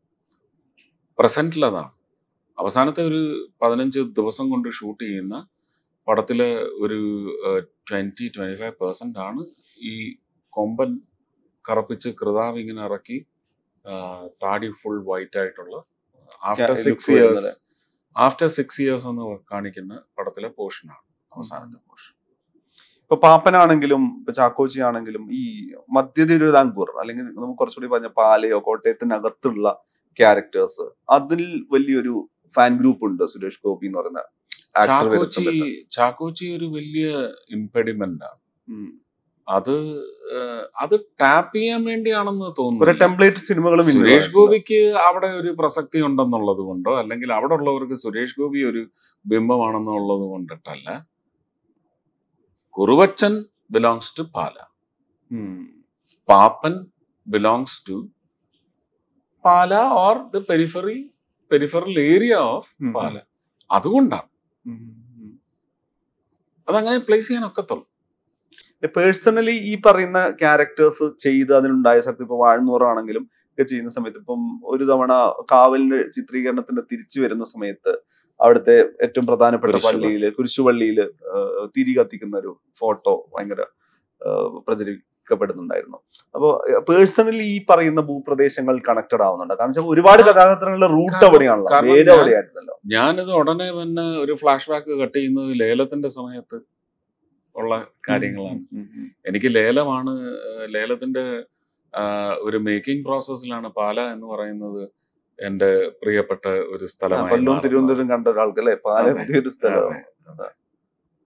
പ്രസന്റിൽ അതാണ് അവസാനത്തെ ഒരു പതിനഞ്ച് ദിവസം കൊണ്ട് ഷൂട്ട് ചെയ്യുന്ന പടത്തിലെ ഒരു ട്വന്റി ട്വന്റി ഫൈവ് പെർസെന്റ് ആണ് ഈ കൊമ്പൻ കറപ്പിച്ച് കൃതാവ് ഇങ്ങനെ ഇറക്കി ആ, താടി ഫുൾ വൈറ്റ് ആയിട്ടുള്ള ആഫ്റ്റർ look സിക്സ് വരുന്നത്. ഇയേഴ്സ് ആഫ്റ്റർ സിക്സ് ഇയേഴ്സ് എന്ന് കാണിക്കുന്ന പടത്തിലെ പോർഷനാണ് അവസാനത്തെ പോർഷൻ ഇപ്പൊ പാപ്പനാണെങ്കിലും ഇപ്പൊ ചാക്കോച്ചി ആണെങ്കിലും ഈ മധ്യ തിരുവിതാംകൂർ അല്ലെങ്കിൽ നമുക്ക് കുറച്ചുകൂടി പറഞ്ഞ പാലയോ കോട്ടയത്തിനകത്തുള്ള ക്യാരക്ടേഴ്സ് അതിൽ വലിയൊരു ഫാൻ ഗ്രൂപ്പ് ഉണ്ട് സുരേഷ് ഗോപി എന്ന് പറയുന്ന ആക്ടർ ചാക്കോച്ചി ചാക്കോച്ചി ഒരു വലിയ ഇംപെഡിമെന്റ് ആണ് അത് ഏഹ്, അത് ടാപ്പ് ചെയ്യാൻ വേണ്ടിയാണെന്ന് കുറെ തോന്നുന്നു ടെംപ്ലേറ്റ് സിനിമകളും ഇന്ന് സുരേഷ് വരുന്നുണ്ട്. ഗോപിക്ക് അവിടെ ഒരു പ്രസക്തി ഉണ്ടെന്നുള്ളത് കൊണ്ടോ അല്ലെങ്കിൽ അവിടെ ഉള്ളവർക്ക് സുരേഷ് ഗോപി ഒരു ബിംബമാണെന്നുള്ളത് കൊണ്ടിട്ടല്ല Kuruvachan belongs to Pala um. Pappan belongs to Pala or the periphery peripheral area of um. Pala അതുകൊണ്ടാണ് ഉം. ഉം. അതങ്ങനെ പ്ലേസ് ചെയ്യാൻ ഒക്കത്തുള്ളൂ പേഴ്സണലി ഈ പറയുന്ന ക്യാരക്ടേഴ്സ് ചെയ്ത് അതിനുണ്ടായ ശക്തി ഇപ്പൊ വാഴ്ന്നൂറാണെങ്കിലും ഒക്കെ ചെയ്യുന്ന സമയത്ത് ഇപ്പം ഒരു തവണ കാവലിന്റെ ചിത്രീകരണത്തിന്റെ തിരിച്ചു വരുന്ന സമയത്ത് അവിടുത്തെ ഏറ്റവും പ്രധാനപ്പെട്ട കുരിശുപള്ളി. പള്ളിയില് കുരിശുപള്ളിയില് ഏഹ്, തിരി കത്തിക്കുന്ന ഒരു ഫോട്ടോ ഭയങ്കര ഏഹ്, പ്രചരിക്കപ്പെടുന്നുണ്ടായിരുന്നു അപ്പോൾ പേഴ്സണലി ഈ പറയുന്ന ഭൂപ്രദേശങ്ങൾ കണക്റ്റഡ് ആവുന്നുണ്ട് കാരണം വെച്ചാൽ ഒരുപാട് കഥാപാത്രങ്ങളുടെ റൂട്ട് കാരണം- അവിടെയാണല്ലോ കാരണം വേര് ഞാൻ- അവിടെയായിരുന്നല്ലോ ഞാനിത് ഉടനെ തന്നെ ഒരു ഫ്ലാഷ് ബാക്ക് കട്ട് ചെയ്യുന്നത് ലേലത്തിന്റെ സമയത്ത് ഉള്ള കാര്യങ്ങളാണ് ഉം, ഉം, എനിക്ക് ലേലമാണ് ഏഹ്, ലേലത്തിന്റെ ആഹ്, ഒരു മേക്കിംഗ് പ്രോസസ്സിലാണ് പാല എന്ന് പറയുന്നത് എന്റെ പ്രിയപ്പെട്ട ഒരു ഉം. ആ, സ്ഥലമായി കൊല്ലവും മാറുന്നത്. തിരുവനന്തപുരം കണ്ട ഒരാൾക്ക് അല്ലെ പാല അതെ. പുതിയൊരു സ്ഥലമാണ് അതെ.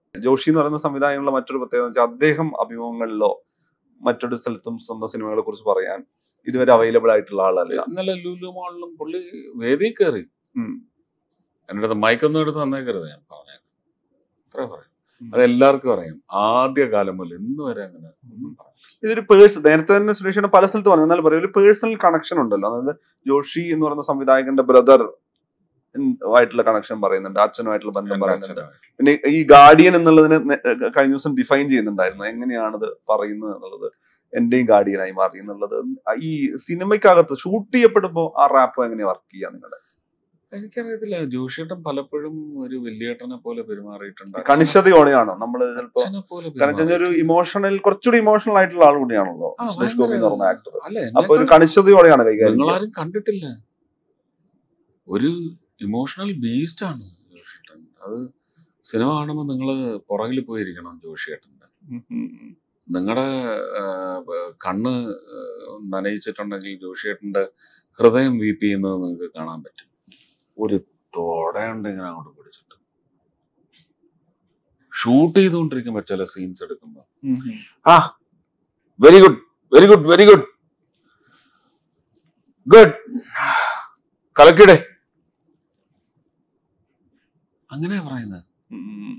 ജോഷി എന്ന് പറയുന്ന സംവിധായകനുള്ള മറ്റൊരു പ്രത്യേകത എന്ന് വെച്ചാൽ അദ്ദേഹം അഭിമുഖങ്ങളിലോ മറ്റൊരു സ്ഥലത്തും സ്വന്തം സിനിമകളെ കുറിച്ച് പറയാൻ ഇതുവരെ അവൈലബിൾ ആയിട്ടുള്ള ആളല്ല ഇന്നലെ ലുലു മാളിലും പുള്ളി വേദി കയറി ഉം. എൻ്റെ അടുത്ത് മൈക്കൊന്നും എടുത്ത് തന്നേക്കരുത് ഞാൻ പറഞ്ഞേക്കാം അത്ര പറയും അത് എല്ലാവർക്കും അറിയാം ആദ്യ കാലം മുതൽ ഇന്ന് വരെ അങ്ങനെ ഒന്നും പറയാം ഇതൊരു പേഴ്സ് നേരത്തെ തന്നെ സുരേഷിന്റെ പല സ്ഥലത്ത് പറഞ്ഞു എന്നാൽ പറയും ഒരു പേഴ്സണൽ കണക്ഷൻ ഉണ്ടല്ലോ അതായത് ജോഷി എന്ന് പറയുന്ന സംവിധായകന്റെ ബ്രദർ ആയിട്ടുള്ള കണക്ഷൻ പറയുന്നുണ്ട് അച്ഛനുമായിട്ടുള്ള ബന്ധം എൻ്റെ പറയുന്നുണ്ട് അച്ഛനുമായിട്ട് പിന്നെ ഈ ഗാർഡിയൻ എന്നുള്ളതിന് നെ- ഏഹ് കഴിഞ്ഞ ദിവസം ഡിഫൈൻ ചെയ്യുന്നുണ്ടായിരുന്നു എങ്ങനെയാണത് പറയുന്നത് എന്നുള്ളത് എന്റെയും ഗാർഡിയനായി മാറി എന്നുള്ളത് ഈ സിനിമയ്ക്കകത്ത് ഷൂട്ട് ചെയ്യപ്പെടുമ്പോൾ ആ റാപ്പ് എങ്ങനെ വർക്ക് ചെയ്യാ നിങ്ങളുടെ എനിക്കറിയത്തില്ല ജോഷിയേട്ടൻ പലപ്പോഴും ഒരു വലിയേട്ടനെ പോലെ പെരുമാറിയിട്ടുണ്ട് അച്ഛനെ- കണിശതയോടെയാണോ നമ്മള് ചിലപ്പോ അച്ഛനെ പോലെ കാരണം വെച്ചാൽ ഒരു പെരുമാറിയിട്ടുണ്ട്. ഇമോഷണൽ കുറച്ചുകൂടി ഇമോഷണൽ ആയിട്ടുള്ള ആൾ കൂടിയാണല്ലോ ആ, സുരേഷ് ഗോപി എന്ന് പറഞ്ഞ ഭയങ്കര- ആക്ടർ അല്ല അപ്പൊ ഒരു എന്നെ കണിശതയോടെയാണ് കൈകാര്യം ചെയ്യുന്നത്. നിങ്ങളാരും കണ്ടിട്ടില്ല ഒരു ഇമോഷണൽ ബീസ്റ്റ് ആണ് ജോഷിയേട്ടൻ അത് സിനിമ കാണുമ്പോൾ നിങ്ങൾ പുറകിൽ പോയിരിക്കണം ജോഷിയേട്ടൻ്റെ ഉം, ഉം, ഉം. നിങ്ങളുടെ കണ്ണ് ആ, നനയിച്ചിട്ടുണ്ടെങ്കിൽ ജോഷിയേട്ടൻ്റെ ഹൃദയം വീപ്പ് ചെയ്യുന്നത് നിങ്ങൾക്ക് കാണാൻ പറ്റും ഒരു തോടയുണ്ട് ഇങ്ങനെ അങ്ങോട്ട് പിടിച്ചിട്ട് ഷൂട്ട് ചെയ്തുകൊണ്ടിരിക്കുമ്പോൾ ചില സീൻസ് എടുക്കുമ്പോൾ ഉം, ഉം. ആ very good very good very good good കലക്കിടെ അങ്ങനെയാ പറയുന്നത് ഉം.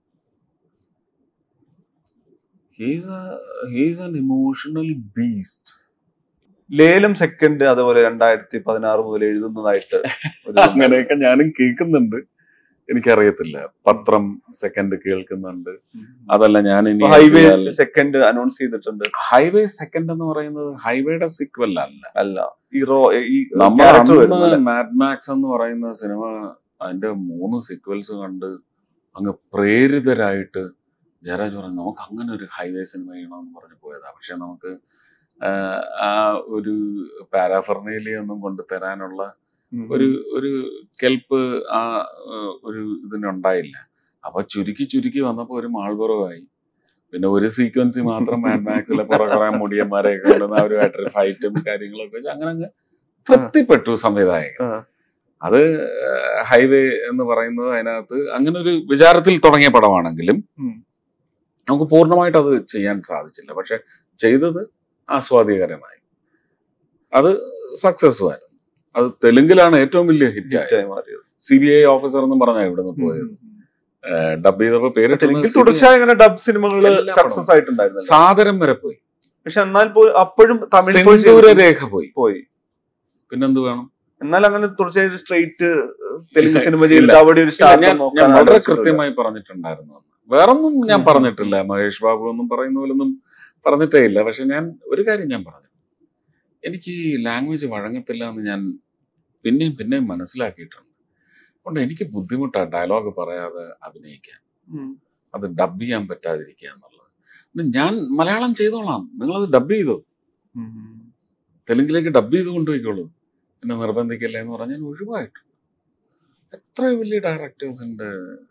He's he's an emotional beast Lelam second അതുപോലെ രണ്ടായിരത്തി പതിനാറ് മുതൽ എഴുതുന്നതായിട്ട് ഒരു അങ്ങനെയൊക്കെ ഞാനും കേൾക്കുന്നുണ്ട് എനിക്കറിയത്തില്ല പത്രം സെക്കൻഡ് കേൾക്കുന്നുണ്ട് അതല്ല ഞാൻ ഇനി ഹൈവേ സെക്കൻഡ് അനൗൺസ് ചെയ്തിട്ടുണ്ട് ഹൈവേ സെക്കൻഡ് എന്ന് പറയുന്നത് ഹൈവേയുടെ സിക്വൽ അല്ല അല്ല ഈ റോ ഈ നമ്മൾ character അന്ന് വരുന്നല്ലേ? മാഡ് മാക്സ് എന്ന് പറയുന്ന സിനിമ അതിന്റെ മൂന്ന് സീക്വൽസ് കണ്ട് അങ്ങ് പ്രേരിതരായിട്ട് ജയരാജ് പറഞ്ഞു നമുക്ക് അങ്ങനെ ഒരു ഹൈവേ സിനിമ ചെയ്യണമെന്ന് പറഞ്ഞു പോയതാ പക്ഷെ നമുക്ക് ആഹ്, ആ ഒരു പാരാഫർണേലി ഒന്നും കൊണ്ട് തരാനുള്ള ഉം. ഒരു ഒരു കെൽപ്പ് ആ ഏഹ്, ഒരു ഇതിനുണ്ടായില്ല അപ്പൊ ചുരുക്കി ചുരുക്കി വന്നപ്പോ ഒരു മാൾബറവായി പിന്നെ ഒരു സീക്വൻസി മാത്രം മാഡ് മാക്സിലെ പുറകെ മുടിയന്മാരെയൊക്കെ കൊണ്ടുവന്ന് അവരുമായിട്ടൊരു ഫൈറ്റും കാര്യങ്ങളൊക്കെ വെച്ച് അങ്ങനെ അങ്ങ് തൃപ്തിപ്പെട്ടു സംവിധായകൻ ആ. അത് ഹൈവേ എന്ന് പറയുന്നത് അതിനകത്ത് അങ്ങനെ ഒരു വിചാരത്തിൽ തുടങ്ങിയ പടമാണെങ്കിലും ഉം. നമുക്ക് പൂർണ്ണമായിട്ട് അത് ചെയ്യാൻ സാധിച്ചില്ല പക്ഷെ ചെയ്തത് ആസ്വാദികരമായി അത് സക്സസ്സും ആയിരുന്നു അത് തെലുങ്കിലാണ് ഏറ്റവും വലിയ ഹിറ്റ് Hit ആയി മാറിയത്. സി ബി ഐ ഓഫീസർ എന്നും പറഞ്ഞാ ഇവിടുന്ന് പോയത് ഡബ് ചെയ്തപ്പോ പേരിട്ട് തെലുങ്കിൽ തുടർച്ചയായി ഇങ്ങനെ ഡബ് സിനിമകൾ എല്ലാ സക്സസ് പടവും. ആയിട്ടുണ്ടായിരുന്നു സാദരം വരെ പോയി പക്ഷെ എന്നാൽ പോലും അപ്പോഴും തമിഴ് പോയി സിന്ദൂര ചെയ്തിട്ട് രേഖ പോയി പോയി പിന്നെന്ത് വേണം എന്നാൽ അങ്ങനെ തുടർച്ചയായി ഒരു സ്ട്രേറ്റ് തെലുങ്ക് സിനിമ ഇല്ല. ചെയ്തിട്ട് അവിടെ ഒരു ഇല്ല, സ്റ്റാർ ഞാൻ ഞാൻ വളരെ കൃത്യമായി പറഞ്ഞിട്ടുണ്ടായിരുന്നു അന്ന്. വേറൊന്നും ഞാൻ ഉം. പറഞ്ഞിട്ടില്ല മഹേഷ് ബാബു ഒന്നും പറയുന്ന പോലൊന്നും പറഞ്ഞിട്ടേ ഇല്ല പക്ഷെ ഞാൻ ഒരു കാര്യം ഞാൻ പറഞ്ഞു എനിക്ക് ഈ ലാംഗ്വേജ് വഴങ്ങത്തില്ല എന്ന് ഞാൻ പിന്നെയും പിന്നെയും മനസ്സിലാക്കിയിട്ടുണ്ട് അതുകൊണ്ട് എനിക്ക് ബുദ്ധിമുട്ടാണ് ഡയലോഗ് പറയാതെ അഭിനയിക്കാൻ അത് ഡബ് ചെയ്യാൻ പറ്റാതിരിക്കുക എന്നുള്ളത് ഇത് ഞാൻ മലയാളം ചെയ്തോളാം നിങ്ങളത് ഡബ് ചെയ്തോ തെലുങ്കിലേക്ക് ഡബ് ചെയ്ത് കൊണ്ടുപോയിക്കോളൂ എന്നെ നിർബന്ധിക്കല്ലേ എന്ന് പറഞ്ഞാൽ ഒഴിവായിട്ടുണ്ട് എത്ര വലിയ ഡയറക്ടേഴ്സിന്റെ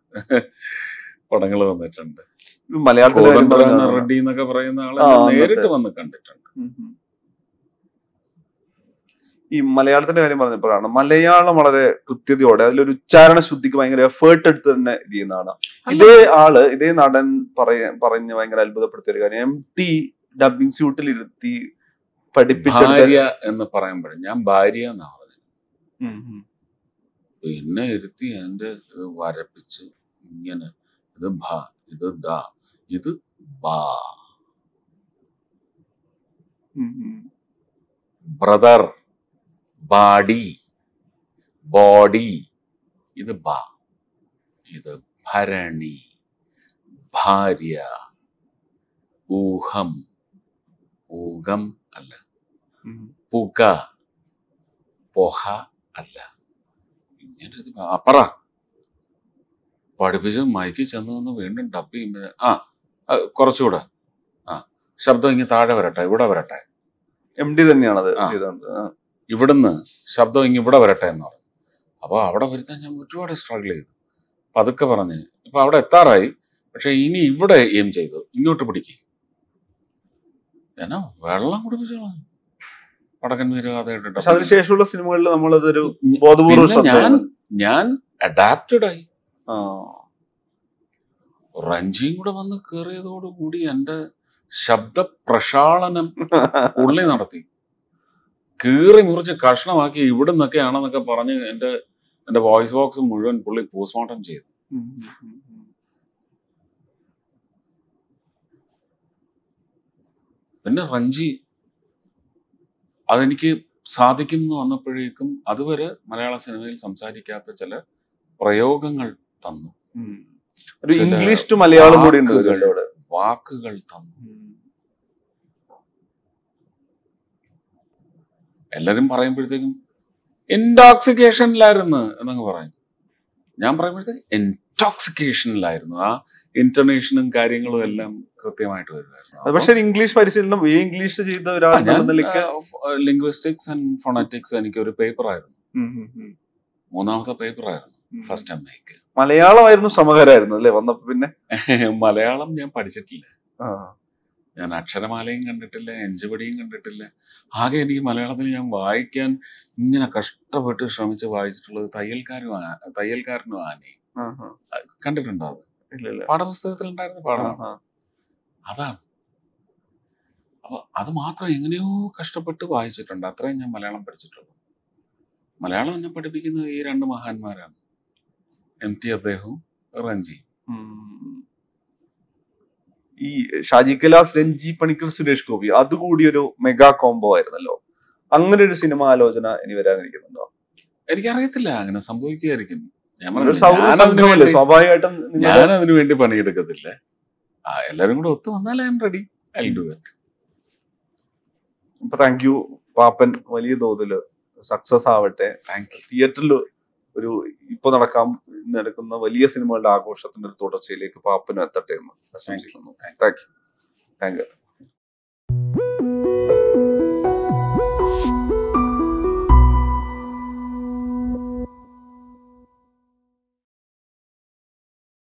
പടങ്ങൾ വന്നിട്ടുണ്ട് മലയാളത്തിലെ കാര്യം കോതണ്ഡരാമ പറഞ്ഞതാണ്. റെഡ്ഡി എന്നൊക്കെ പറയുന്ന ആളെ ആ, ഞാൻ അന്നത്തെ. നേരിട്ട് വന്ന് കണ്ടിട്ടുണ്ട് ഉം ഉം. ഈ മലയാളത്തിന്റെ കാര്യം പറഞ്ഞപ്പോഴാണ് മലയാളം വളരെ കൃത്യതയോടെ അതിലൊരു ഉച്ചാരണ ശുദ്ധിക്ക് ഭയങ്കര എഫേർട്ട് എടുത്ത് തന്നെ ഇത് ചെയ്യുന്നതാണ് ഇതേ ആള് ഇതേ നടൻ പറയ പറഞ്ഞ് ഭയങ്കര അത്ഭുതപ്പെടുത്തിയ ഒരു കാര്യം എം ടി ഡബിങ് സ്യൂട്ടിൽ ഇരുത്തി പഠിപ്പിച്ചെടുത്ത ഭാര്യ എന്ന് പറയുമ്പോഴും ഞാൻ ഭാര്യ എന്നാ പറഞ്ഞത് ഉം ഉം. പിന്നെ ഇരുത്തി എന്റെ ഇത് വരപ്പിച്ച് ഇങ്ങനെ ഇത് ഭ ഇത് ദ ഇത് ബാ ഉം ഉം. ബ്രദർ ബാഡി ബോഡി ഇത് ബ ഇത് ഭരണി ഭാര്യ ഊഹം ഊഹം അല്ല ഉം. പുക പൊഹ അല്ല ഇങ്ങനെ ഇത് അപ്പറ പഠിപ്പിച്ച് മൈക്കിൽ ചെന്ന് നിന്ന് വീണ്ടും ഡബ് ചെയ്യുമ്പോ ആ ആ, കുറച്ചുകൂടെ ആ ശബ്ദം ഇങ്ങനെ താഴെ വരട്ടെ ഇവിടെ വരട്ടെ എം ഡി തന്നെയാണത് ആ. ചെയ്തോണ്ട് ആ. ഇവിടുന്ന് ശബ്ദം ഇങ്ങ് ഇവിടെ വരട്ടെ എന്ന് പറഞ്ഞു അപ്പോൾ അവിടെ വരുത്താൻ ഞാൻ ഒരുപാട് സ്ട്രഗിൾ ചെയ്തു പതുക്കെ പറഞ്ഞ് ഇപ്പൊ അവിടെ എത്താറായി പക്ഷെ ഇനി ഇവിടെ എയിം ചെയ്തു ഇങ്ങോട്ട് പിടിക്കും എന്നാ വെള്ളം കുടിപ്പിച്ചോളാം വടക്കൻ വീരഗാഥയുടെ പക്ഷെ അതിനുശേഷമുള്ള സിനിമകളിൽ നമ്മളതൊരു പിന്നെ ബോധപൂർവ്വം ശ്രദ്ധ ഞാൻ ചെയ്യുന്നു. ഞാൻ അഡാപ്റ്റഡ് ആയി ആ. റഞ്ചിയും കൂടെ വന്ന് കയറിയതോടുകൂടി എൻ്റെ ശബ്ദ പ്രക്ഷാളനം പുള്ളി നടത്തി കീറി മുറിച്ച് കഷ്ണമാക്കി ഇവിടെ നിന്നൊക്കെ ആണെന്നൊക്കെ പറഞ്ഞ് എൻ്റെ എൻ്റെ വോയിസ് ബോക്സ് മുഴുവൻ പുള്ളി പോസ്റ്റ്മോർട്ടം ചെയ്തു പിന്നെ റഞ്ചി അതെനിക്ക് സാധിക്കും എന്ന് വന്നപ്പോഴേക്കും അതുവരെ മലയാള സിനിമയിൽ സംസാരിക്കാത്ത ചില പ്രയോഗങ്ങൾ തന്നു ഉം. ഒരു ചില ഇംഗ്ലീഷ് ടു മലയാളം കൂടി ഉണ്ട് വാക്കുകൾ. ഇതിന്റെ അവിടെ വാക്കുകൾ തന്നു എല്ലാരും പറയുമ്പോഴത്തേക്കും ഇൻടോക്സിക്കേഷനിലായിരുന്നു എന്നങ്ങ് പറയും ഞാൻ പറയുമ്പോഴത്തേക്ക് ഇൻടോക്സിക്കേഷനിലായിരുന്നു ആ ഇന്റർനേഷനും കാര്യങ്ങളും എല്ലാം കൃത്യമായിട്ട് വരുമായിരുന്നു അത് പക്ഷെ ഒരു ഇംഗ്ലീഷ് പരിശീലനം ഈ ഇംഗ്ലീഷ് ചെയ്ത ഒരാൾ അപ്പം ഞാൻ എന്നുള്ള നിലയ്ക്ക് ലിംഗ്വിസ്റ്റിക്സ് ആൻഡ് ഫൊണറ്റിക്സ് എനിക്ക് ഒരു പേപ്പർ ആയിരുന്നു ഉം, ഉം, ഉം. മൂന്നാമത്തെ പേപ്പർ ആയിരുന്നു ഉം. ഫസ്റ്റ് എം എക്ക് മലയാളമായിരുന്നു ശ്രമകരായിരുന്നു അല്ലേ വന്നപ്പോ പിന്നെ മലയാളം ഞാൻ പഠിച്ചിട്ടില്ല ആ. ഞാൻ അക്ഷരമാലയും കണ്ടിട്ടില്ല എഞ്ചുപടിയും കണ്ടിട്ടില്ല ആകെ എനിക്ക് മലയാളത്തിൽ ഞാൻ വായിക്കാൻ ഇങ്ങനെ കഷ്ടപ്പെട്ട് ശ്രമിച്ച് വായിച്ചിട്ടുള്ളത് തയ്യൽക്കാരും ആ- തയ്യൽക്കാരനും ആനയും ആ, ആ. കണ്ടിട്ടുണ്ടോ അത് ഇല്ല ഇല്ല പാഠപുസ്തകത്തിൽ ഉണ്ടായിരുന്ന ആ, പാഠമാണ് ആ. അതാണ് അപ്പൊ അത് മാത്രം എങ്ങനെയോ കഷ്ടപ്പെട്ട് വായിച്ചിട്ടുണ്ട് അത്രയും ഞാൻ മലയാളം പഠിച്ചിട്ടുള്ളൂ മലയാളം എന്നെ പഠിപ്പിക്കുന്നത് ഈ രണ്ട് മഹാന്മാരാണ് എം ടി അദ്ദേഹവും റഞ്ജി ഉം. ഈ ഷാജി കലാസ് രഞ്ജി പണിക്കർ സുരേഷ് ഗോപി അതുകൂടി ഒരു മെഗാ കോംബോ ആയിരുന്നല്ലോ അങ്ങനെ ഒരു സിനിമ ആലോചന ഇനി വരാനിരിക്കുന്നുണ്ടോ എനിക്കറിയത്തില്ല അങ്ങനെ സംഭവിക്കുകയായിരിക്കും ഞാൻ ഒരു പറഞ്ഞില്ലേ, സൗഹൃദ ഞാനതിന് സംഘമല്ലേ വേണ്ടി- സ്വാഭാവികമായിട്ടും നിങ്ങൾ ഞാൻ അതിനു വേണ്ടി പണിയെടുക്കത്തില്ല ആ എല്ലാരും കൂടെ ഒത്തു വന്നാൽ I'm ready I do it ഇപ്പൊ താങ്ക് യു പാപ്പൻ വലിയ തോതിൽ സക്സസ് ആവട്ടെ താങ്ക് യു തിയേറ്ററിൽ ഒരു ഇപ്പൊ നടക്കാൻ നടക്കുന്ന വലിയ സിനിമകളുടെ ആഘോഷത്തിന്റെ ഒരു തുടർച്ചയിലേക്ക് പാപ്പനും എത്തട്ടെ എന്ന് ആശംസിക്കുന്നു താങ്ക് യു താങ്ക് യു